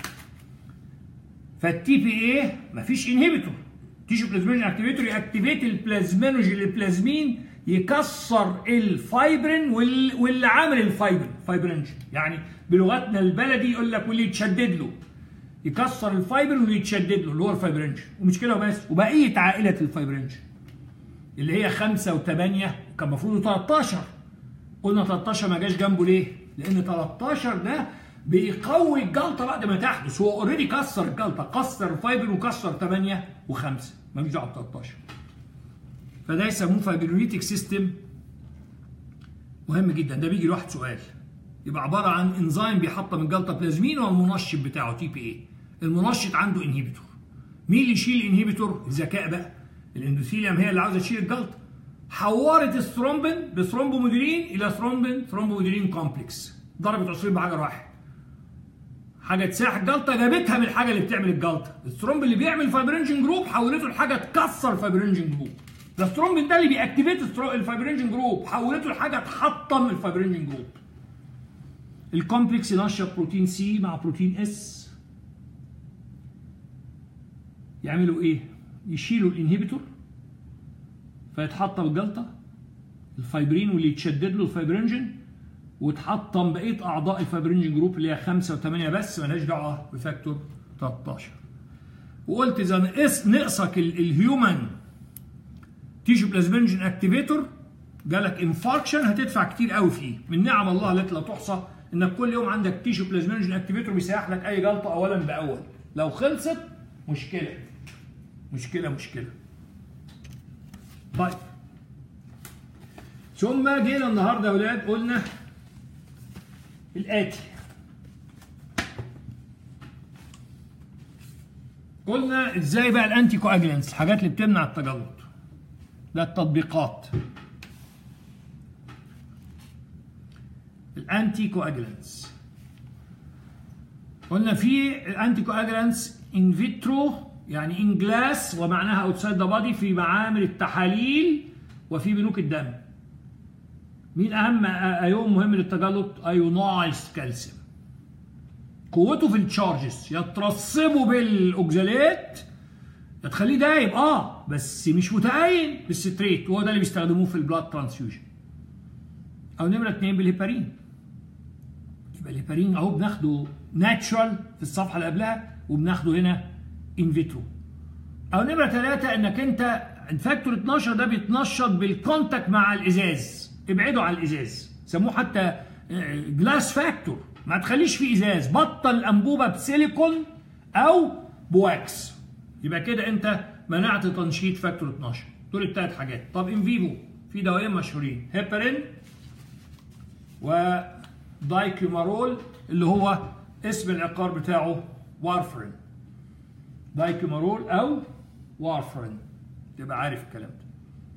فالتي بي اي مفيش انهبيتور تيشو بلازمينوجين اكتيفيتور ياكتيفيت البلازمينوجين البلازمين يكسر الفايبرين وال... واللي عامل الفايبرين فايبرينجين يعني بلغتنا البلدي يقول لك واللي يتشدد له يكسر الفايبرين واللي يتشدد له اللي هو الفايبرينجين ومش كده وبس وبقيه عائله الفايبرينجين اللي هي 5 و8 كان المفروض 13 قلنا 13 ما جاش جنبه ليه؟ لان 13 ده بيقوي الجلطه بعد ما تحدث هو اوريدي كسر الجلطه كسر الفايبر وكسر 8 و5 ملوش دعوه ب 13 فده يسموه فايبرونيتك سيستم مهم جدا ده بيجي لواحد سؤال يبقى عباره عن انزيم بيحطم الجلطه بلازمين والمنشط بتاعه تي بي اي المنشط عنده انهيبيتور مين اللي يشيل الانهيبيتور الذكاء بقى الاندوثيليوم هي اللي عاوزه تشيل الجلطه حورت الثرومبين بثرومبومودولين الى ثرومبين ثرومبومودولين كومبلكس ضربت عصفورين بحجر واحد حاجه تساح الجلطه جابتها من الحاجه اللي بتعمل الجلطه الثرومب اللي بيعمل فايبرينجين جروب حولته لحاجه تكسر الفايبرينجين جروب ده الثرومبين ده اللي بيأكتيفيت الفايبرينجين جروب حولته لحاجه تحطم الفايبرينجين جروب الكومبلكس ينشط بروتين سي مع بروتين اس يعملوا ايه يشيلوا الانهبيتور فيتحطم الجلطه الفايبرين واللي يتشدد له الفايبرينجين وتحطم بقيه اعضاء الفايبرينجين جروب اللي هي 5 و8 بس مالهاش دعوه بفاكتور 13 وقلت اذا نقص نقصك الهيومن تيشو بلازمينجين اكتيفيتور جالك انفاركشن هتدفع كتير قوي فيه من نعم الله التي لا تحصى انك كل يوم عندك تيشو بلازمينجين اكتيفيتور بيسيح لك اي جلطه اولا باول لو خلصت مشكله مشكله مشكله طيب ثم جينا النهارده يا ولاد قلنا الاتي قلنا ازاي بقى الانتي كواجلانس الحاجات اللي بتمنع التجلط ده التطبيقات الانتي كواجلانس قلنا في الانتي كواجلانس ان فيترو يعني ان جلاس ومعناها اوتسايد ذا بادي في معامل التحاليل وفي بنوك الدم مين اهم ايون مهم للتجلط ايونايز كالسيوم قوته في التشارجز يا ترسبه بالاوكزالات يا تخليه دايب اه بس مش متأين بالستريت وهو ده اللي بيستخدموه في البلاد ترانسفيوجن او نمره اثنين بالهيبارين يبقى الهيبارين اهو بناخده ناتشرال في الصفحه اللي قبلها وبناخده هنا ان فيترو او نمره ثلاثه انك انت الفاكتور 12 ده بيتنشط بالكونتاكت مع الازاز ابعدوا عن الازاز سموه حتى جلاس فاكتور ما تخليش فيه ازاز بطل الانبوبه بسيليكون او بواكس يبقى كده انت منعت تنشيط فاكتور 12 دول الثلاث حاجات طب ان فيفو في دوايين مشهورين هيبارين ودايكيومارول اللي هو اسم العقار بتاعه وارفرين دايكيومارول او وارفرين تبقى عارف الكلام ده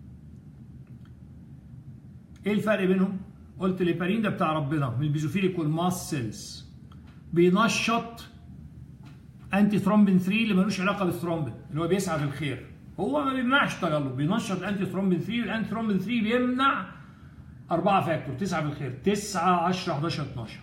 ايه الفرق بينهم قلت الهيبارين ده بتاع ربنا من البيزوفيليك والماس سيلز بينشط انتي ثرومبين 3 اللي ملوش علاقه بالثرومبين اللي هو بيسعى في الخير هو ما بيمنعش التجلط بينشط الانتي ثرومبين 3 والانتي ثرومبين 3 بيمنع 4 فاكتور 9 بالخير 9 10 11 12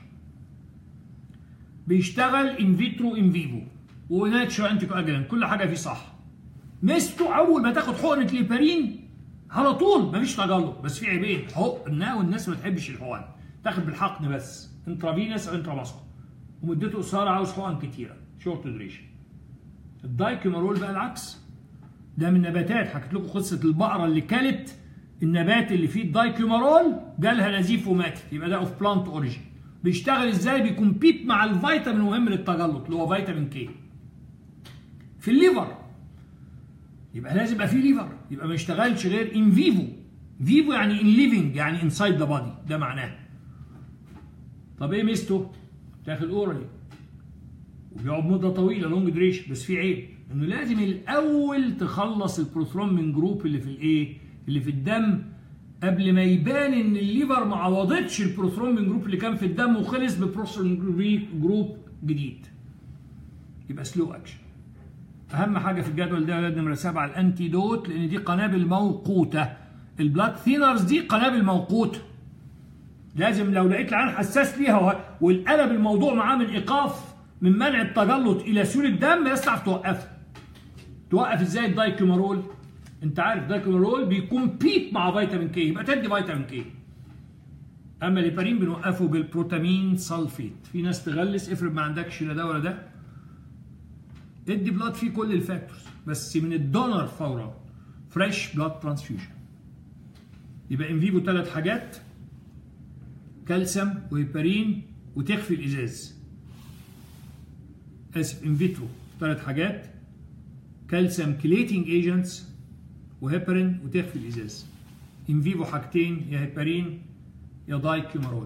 بيشتغل ان فيترو ان فيفو وناتشورال انتي كواجلانت كل حاجه فيه صح ميزته اول ما تاخد حقنه ليبارين على طول مفيش تجلط بس في عيبين حقنه والناس ما تحبش الحقن تاخد بالحقن بس انترافينس او انتراماسكو ومدته قصيره عاوز حقن كتيره شورت دوريشن الدايكيمارول بقى العكس ده من نباتات حكيت لكم قصه البقره اللي كلت النبات اللي فيه الدايكيمارول جالها نزيف وماتت يبقى ده اوف بلانت اوريجين بيشتغل ازاي بيكمبيت مع الفيتامين المهم للتجلط اللي هو فيتامين كي في الليفر يبقى لازم يبقى فيه ليفر يبقى ما يشتغلش غير ان فيفو فيفو يعني ان ليفنج يعني انسايد ذا بادي ده معناه طب ايه ميزته؟ تاخد اورالي وبيقعد مده طويله لونج دريشن بس في عيب انه لازم الاول تخلص البروثرومبين جروب اللي في الايه؟ اللي في الدم قبل ما يبان ان الليفر ما عوضتش البروثرومبين جروب اللي كان في الدم وخلص ببروثرومبين جروب جديد. يبقى سلو اكشن. اهم حاجه في الجدول ده يا نمره سبعه الانتيدوت لان دي قنابل موقوته. البلاد ثينرز دي قنابل موقوته. لازم لو لقيت العيان حساس ليها والقلب الموضوع معاه من ايقاف من منع التجلط الى سيول الدم يستعرف توقفه. توقف ازاي الدايكيمارول؟ انت عارف دايكيمارول بيكمبيت مع فيتامين كي يبقى تدي فيتامين كي. اما الهيبارين بنوقفه بالبروتامين سلفيت، في ناس تغلس افرض ما عندكش لا ده ولا ده. ادي بلاد فيه كل الفاكتورز بس من الدونر فورا فريش بلاد ترانسفيوجن. يبقى ان فيفو ثلاث حاجات كالسيوم وهيبارين وتخفي الازاز اسف ان فيترو ثلاث حاجات كالسيوم كليتنج ايجنتس وهيبارين وتخفي الازاز ان فيفو حاجتين يا هيبارين يا دايكيومارول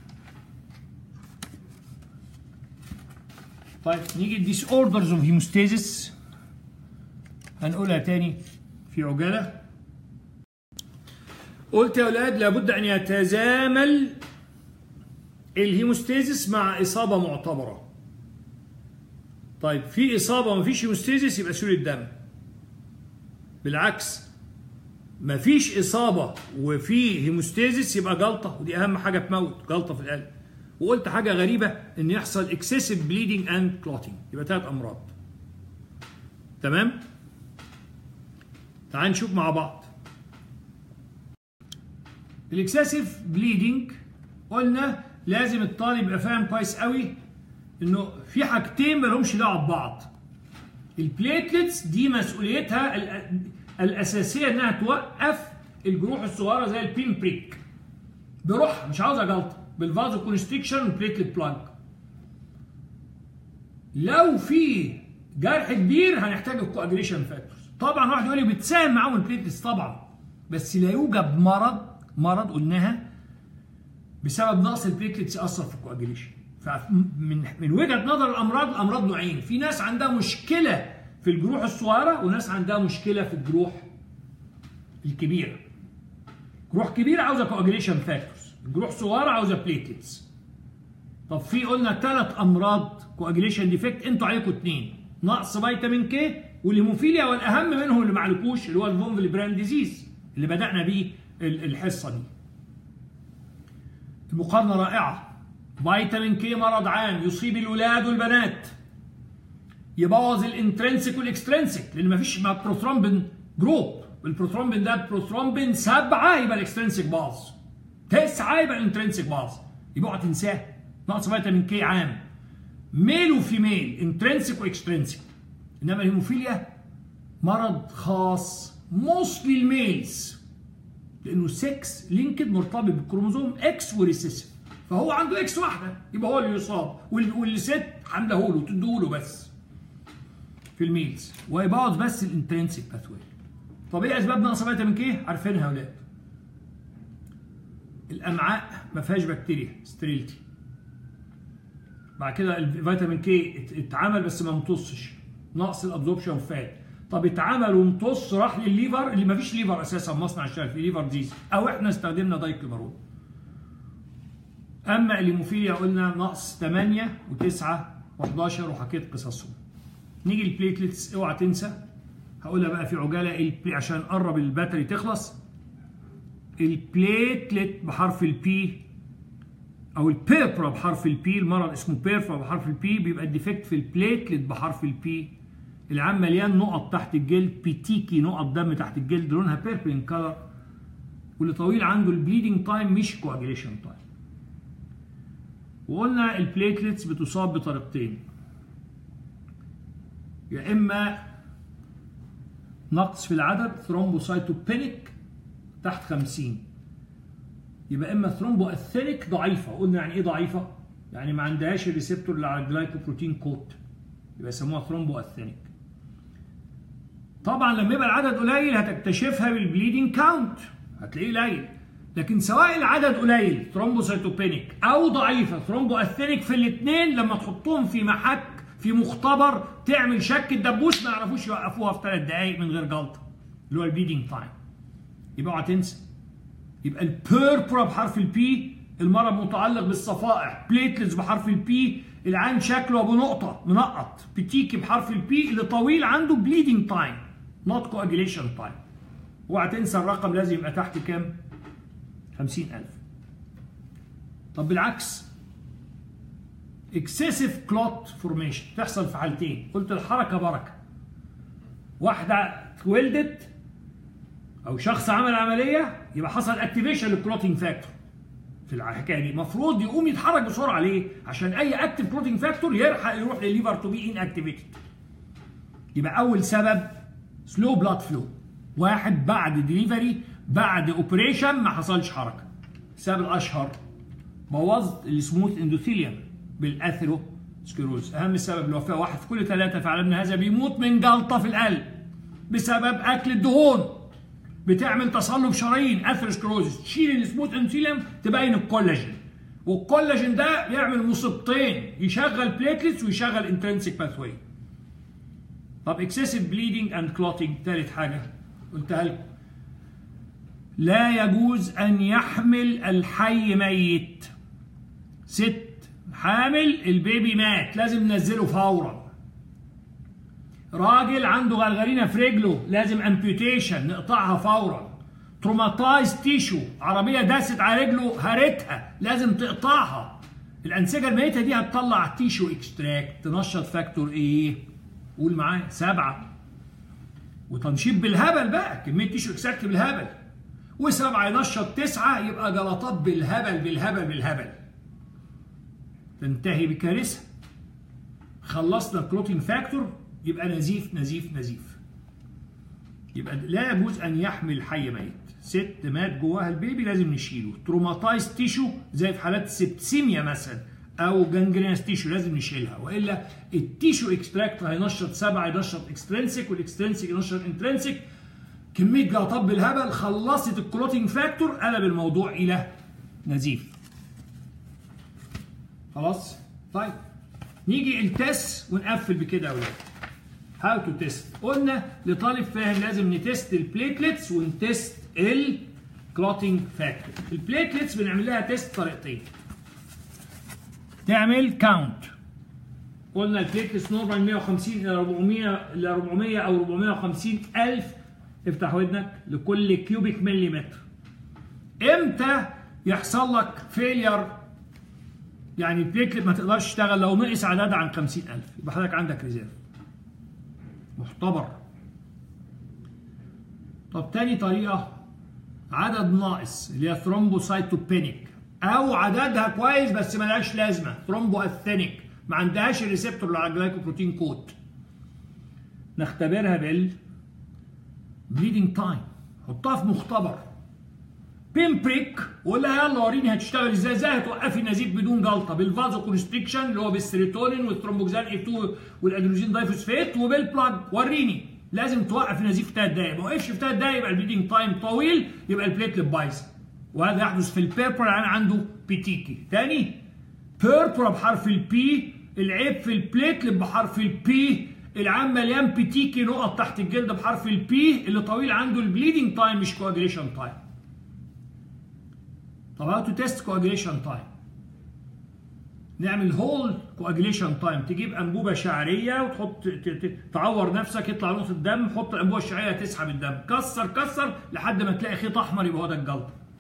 طيب نيجي الديس اوردرز اوف هيموستاسيس هنقولها تاني في عجاله قلت يا اولاد لابد ان يتزامل الهيموستاسيس مع اصابه معتبره طيب في اصابه ما فيش هيموستاسيس يبقى سيول الدم بالعكس ما فيش اصابه وفي هيموستاسيس يبقى جلطه ودي اهم حاجه تموت جلطه في القلب وقلت حاجه غريبه ان يحصل اكسسيف بليدنج اند كلوتنج يبقى ثلاث امراض تمام تعال نشوف مع بعض الاكسسيف بليدنج قلنا لازم الطالب يبقى فاهم كويس قوي انه في حاجتين ما لهمش دعوه ببعض البليتلتس دي مسؤوليتها الاساسيه انها توقف الجروح الصغيره زي البين بريك بروحها مش عاوزه جلطه بالفازو كونستريكشن والبليتلت بلاج لو في جرح كبير هنحتاج الكواجريشن فاكتورز طبعا واحد يقول لي بتساهم معاهم البليتلتس طبعا بس لا يوجد مرض مرض قلناها بسبب نقص البليتلتس ياثر في الكواجريشن فمن من وجهه نظر الامراض الامراض نوعين في ناس عندها مشكله في الجروح الصغيره وناس عندها مشكله في الجروح الكبيره جروح كبيره عاوزه كواجريشن فاكتورز الجروح صغيره عاوزه بليتلتس طب في قلنا ثلاث امراض كواجريشن ديفكت انتوا عليكم اثنين نقص فيتامين كي والهيموفيليا والاهم منهم اللي ما عليكوش اللي هو الفونفل براند ديزيز اللي بدانا بيه الحصه دي المقارنه رائعه فيتامين كي مرض عام يصيب الولاد والبنات يبوظ الانترنسك والاكسترنسك لان مفيش مع بروثرومبين جروب البروثرومبين ده بروثرومبين سبعه يبقى الاكسترنسك باظ تسعه يبقى الانترنسك باظ يبقى اوعى تنساه نقص فيتامين كي عام ميل وفيميل انترنسك واكسترنسك انما الهيموفيليا مرض خاص موستلي الميلز لانه 6 لينكد مرتبط بالكروموزوم اكس وريسيسيف فهو عنده اكس واحده يبقى هو اللي يصاب واللي ست عامله له تديه بس في الميلز ويبوظ بس الانترنسك باثوي طب ايه اسباب نقص فيتامين كي عارفينها يا اولاد الامعاء ما فيهاش بكتيريا ستريلتي بعد كده الفيتامين كي اتعمل بس ما امتصش نقص الابزوربشن فات طب اتعمل وامتص راح للليفر اللي ما فيش ليفر اساسا مصنع اشتغل فيه ليفر ديز او احنا استخدمنا دايكلوبارول اما الهيموفيليا قلنا نقص 8 و9 و11 وحكيت قصصهم نيجي البليتلتس اوعى تنسى هقولها بقى في عجاله عشان قرب الباتري تخلص البليتلت بحرف البي او البيربرا بحرف البي المرض اسمه بيربرا بحرف البي بيبقى الديفكت في البليتلت بحرف البي العام مليان نقط تحت الجلد بيتيكي نقط دم تحت الجلد لونها بيربل كلر واللي طويل عنده البليدنج تايم مش كواجيليشن تايم وقلنا البليتلتس بتصاب بطريقتين يا اما نقص في العدد ثرومبوسايتوبينيك تحت 50 يبقى اما ثرومبو اثيريك ضعيفه قلنا يعني ايه ضعيفه يعني ما عندهاش الريسبتور اللي على الجلايكوبروتين كوت يبقى يسموها ثرومبو اثيريك طبعا لما يبقى العدد قليل هتكتشفها بالبليدنج كاونت هتلاقيه قليل لكن سواء العدد قليل ثرومبوسيتوبينيك او ضعيفه ثرومبو اثيريك في الاثنين لما تحطهم في محك في مختبر تعمل شك الدبوس ما يعرفوش يوقفوها في ثلاث دقائق من غير جلطه اللي هو البليدنج تايم يبقى اوعى تنسى يبقى البيربرا بحرف البي المرض متعلق بالصفائح بليتلز بحرف البي العين شكله ابو نقطه منقط بتيكي بحرف البي اللي طويل عنده بليدنج تايم نوت كواجيليشن تايم اوعى تنسى الرقم لازم يبقى تحت كام 50000 طب بالعكس اكسسيف كلوت فورميشن تحصل في حالتين قلت الحركه بركه واحده اتولدت او شخص عمل عمليه يبقى حصل اكتيفيشن للكلوتنج فاكتور في الحكايه دي المفروض يقوم يتحرك بسرعه ليه؟ عشان اي اكتيف كلوتنج فاكتور يلحق يروح للليفر تو بي ان اكتيفيتد يبقى اول سبب سلو بلاد فلو واحد بعد ديليفري بعد اوبريشن ما حصلش حركه السبب الاشهر بوظت السموث اندوثيليوم بالاثيرو سكيروز اهم سبب الوفاه واحد في كل ثلاثه في عالمنا هذا بيموت من جلطه في القلب بسبب اكل الدهون بتعمل تصلب شرايين اثيروسكلوزس تشيل السموث اندوثيليوم تبين الكولاجين والكولاجين ده بيعمل مصيبتين يشغل بليتلتس ويشغل انترنسيك باثوي طب اكسسيف بليدنج اند كلوتنج ثالث حاجه قلتها لكم لا يجوز ان يحمل الحي ميت ست حامل البيبي مات لازم ننزله فورا راجل عنده غلغرينه في رجله لازم امبيوتيشن نقطعها فورا تروماتايز تيشو عربيه داست على رجله هرتها لازم تقطعها الانسجه الميته دي هتطلع تيشو اكستراكت تنشط فاكتور ايه قول معايا سبعه وتنشيط بالهبل بقى كميه تيشو اكستراكت بالهبل وسبعه ينشط تسعه يبقى جلطات بالهبل بالهبل بالهبل تنتهي بكارثه خلصنا الكلوتين فاكتور يبقى نزيف نزيف نزيف يبقى لا يجوز ان يحمل حي ميت ست مات جواها البيبي لازم نشيله تروماتايز تيشو زي في حالات السبتسيميا مثلا او جانجرينس تيشو لازم نشيلها والا التيشو اكستراكت هينشط سبعه ينشط اكسترنسيك والاكسترنسيك ينشط انترنسيك كميه جلطات بالهبل خلصت الكلوتينج فاكتور قلب الموضوع الى نزيف خلاص طيب نيجي التست ونقفل بكده يا اولاد هاو تو تيست قلنا لطالب فاهم لازم نتست البليتلتس ونتست الكلوتينج فاكتور البليتلتس بنعمل لها تيست طريقتين تعمل كاونت قلنا البليتلتس نورمال 150 الى 400 الى 400 او 450 الف افتح ودنك لكل كيوبيك مليمتر امتى يحصل لك فيلير يعني البليتلت ما تقدرش تشتغل لو نقص عددها عن 50000 يبقى حضرتك عندك ريزيرف محتبر طب تاني طريقة عدد ناقص اللي هي ثرومبوسايتوبينيك أو عددها كويس بس ملهاش لازمة ثرومبو أثينيك ما عندهاش الريسبتور اللي على الجلايكوبروتين كود نختبرها بال بليدنج تايم حطها في مختبر بين بريك وقول لها يلا وريني هتشتغل ازاي ازاي هتوقفي النزيف بدون جلطه بالفازو كونستريكشن اللي هو بالسيروتونين والثرومبوكسان اي 2 والادرينالين دايفوسفيت وبالبلاج وريني لازم توقف النزيف في ثلاث دقائق ما وقفش في ثلاث دقائق يبقى البليدنج تايم طويل يبقى البليتلت بايظه وهذا يحدث في البيربر يعني عنده بيتيكي ثاني بيربر بحرف البي العيب في البليتلت بحرف البي العام مليان بيتيكي نقط تحت الجلد بحرف البي اللي طويل عنده البليدنج تايم مش كواجريشن تايم طب هاو تو تيست كواجريشن تايم نعمل هول كواجليشن تايم تجيب انبوبه شعريه وتحط تعور نفسك يطلع نقطه دم حط الانبوبه الشعريه تسحب الدم كسر كسر لحد ما تلاقي خيط احمر يبقى هو ده الجلطه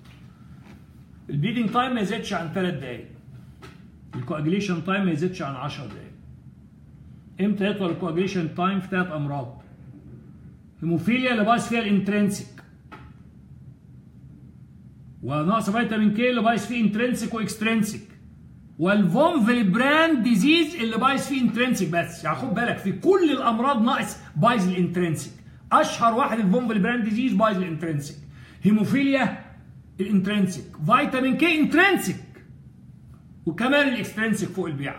البليدنج تايم ما يزيدش عن 3 دقائق الكواجليشن تايم ما يزيدش عن 10 دقائق امتى يطول الكواجليشن تايم في ثلاث امراض هيموفيليا اللي بايظ فيها الانترنسك ونقص فيتامين كي اللي بايظ فيه انترنسك واكسترنسك والفون فيلبراند ديزيز اللي بايظ فيه انترنسك بس يعني خد بالك في كل الامراض ناقص بايظ الانترنسك اشهر واحد الفون فيلبراند ديزيز بايظ الانترنسك هيموفيليا الانترنسك فيتامين كي انترنسك وكمان الاكسترنسك فوق البيع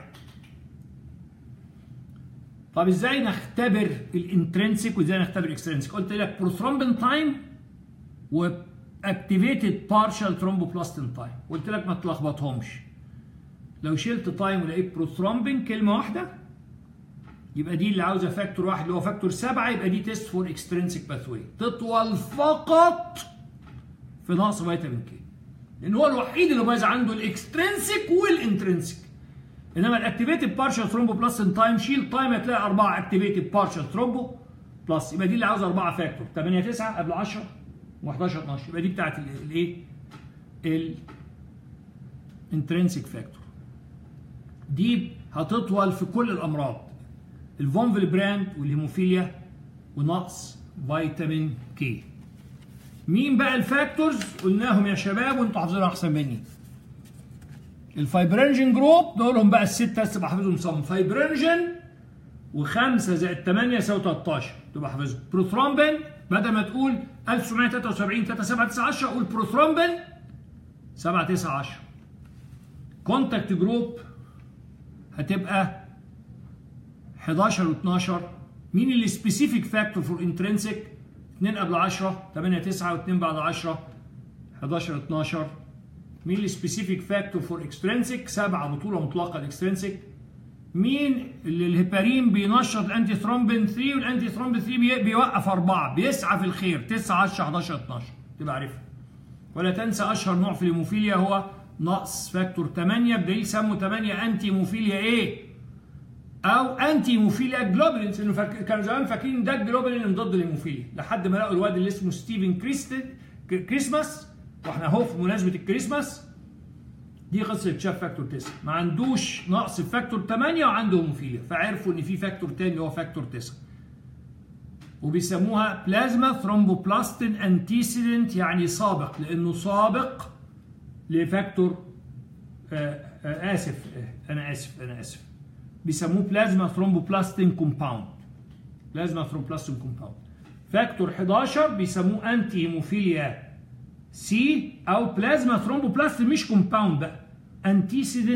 طب ازاي نختبر الانترنسك وازاي نختبر الاكسترنسك قلت لك بروثرومبين تايم واكتيفيتد بارشال ثرومبوبلاستين تايم قلت لك ما تلخبطهمش لو شلت تايم ولقيت بروثرومبين كلمه واحده يبقى دي اللي عاوزه فاكتور واحد اللي هو فاكتور سبعه يبقى دي تيست فور اكسترنسك باثوي تطول فقط في نقص فيتامين كي لان هو الوحيد اللي بايظ عنده الاكسترنسك والانترنسك انما الاكتيفيتد بارشال ثرومبوبلاستين تايم شيل تايم هتلاقي اربعه اكتيفيتد بارشال ثرومبو بلس يبقى دي اللي عاوزه اربعه فاكتور 8 9 قبل 10 و11 12 يبقى دي بتاعت الايه؟ الانترنسك فاكتور دي هتطول في كل الامراض الفون فيلبراند والهيموفيليا ونقص فيتامين كي مين بقى الفاكتورز قلناهم يا شباب وانتوا حافظينها احسن مني الفايبرينجين جروب دولهم بقى السته لسه بحافظهم صم فايبرينجين و5 زائد 8 يساوي 13 تبقى حافظهم بروثرومبين بدل ما تقول 1973 3 7 9 10 قول بروثرومبين 7 9 10 كونتاكت جروب هتبقى 11 و12 مين اللي سبيسيفيك فاكتور فور انترنسك 2 قبل 10 8 9 و2 بعد 10 11 12 مين السبيسيفيك فاكتور فور اكسترنسك 7 بطوله مطلقه الاكسترنسك مين اللي الهيبارين بينشط الانتي ثرومبين 3 والانتي ثرومبين 3 بي- بيوقف 4 بيسعى في الخير 9 10 11 12 تبقى عارفها ولا تنسى اشهر نوع في الهيموفيليا هو نقص فاكتور 8 بدليل سموا 8 انتي هيموفيليا ايه او انتي هيموفيليا جلوبولينز انه فاك... كانوا زمان فاكرين ده الجلوبولين اللي ضد الهيموفيليا لحد ما لقوا الواد اللي اسمه ستيفن كريستن ك- كريسماس واحنا اهو في مناسبه الكريسماس دي قصه شاف فاكتور 9 ما عندوش نقص في فاكتور 8 وعنده هيموفيليا فعرفوا ان في فاكتور تاني اللي هو فاكتور 9 وبيسموها بلازما ثرومبوبلاستين انتيسيدنت يعني سابق لانه سابق لفاكتور آه آه اسف آه انا اسف انا اسف بيسموه بلازما ثرومبوبلاستين كومباوند بلازما ثرومبوبلاستين كومباوند فاكتور 11 بيسموه انتي هيموفيليا سي او بلازما ثرومبوبلاستين مش كومباوند بقى انتيسيدنت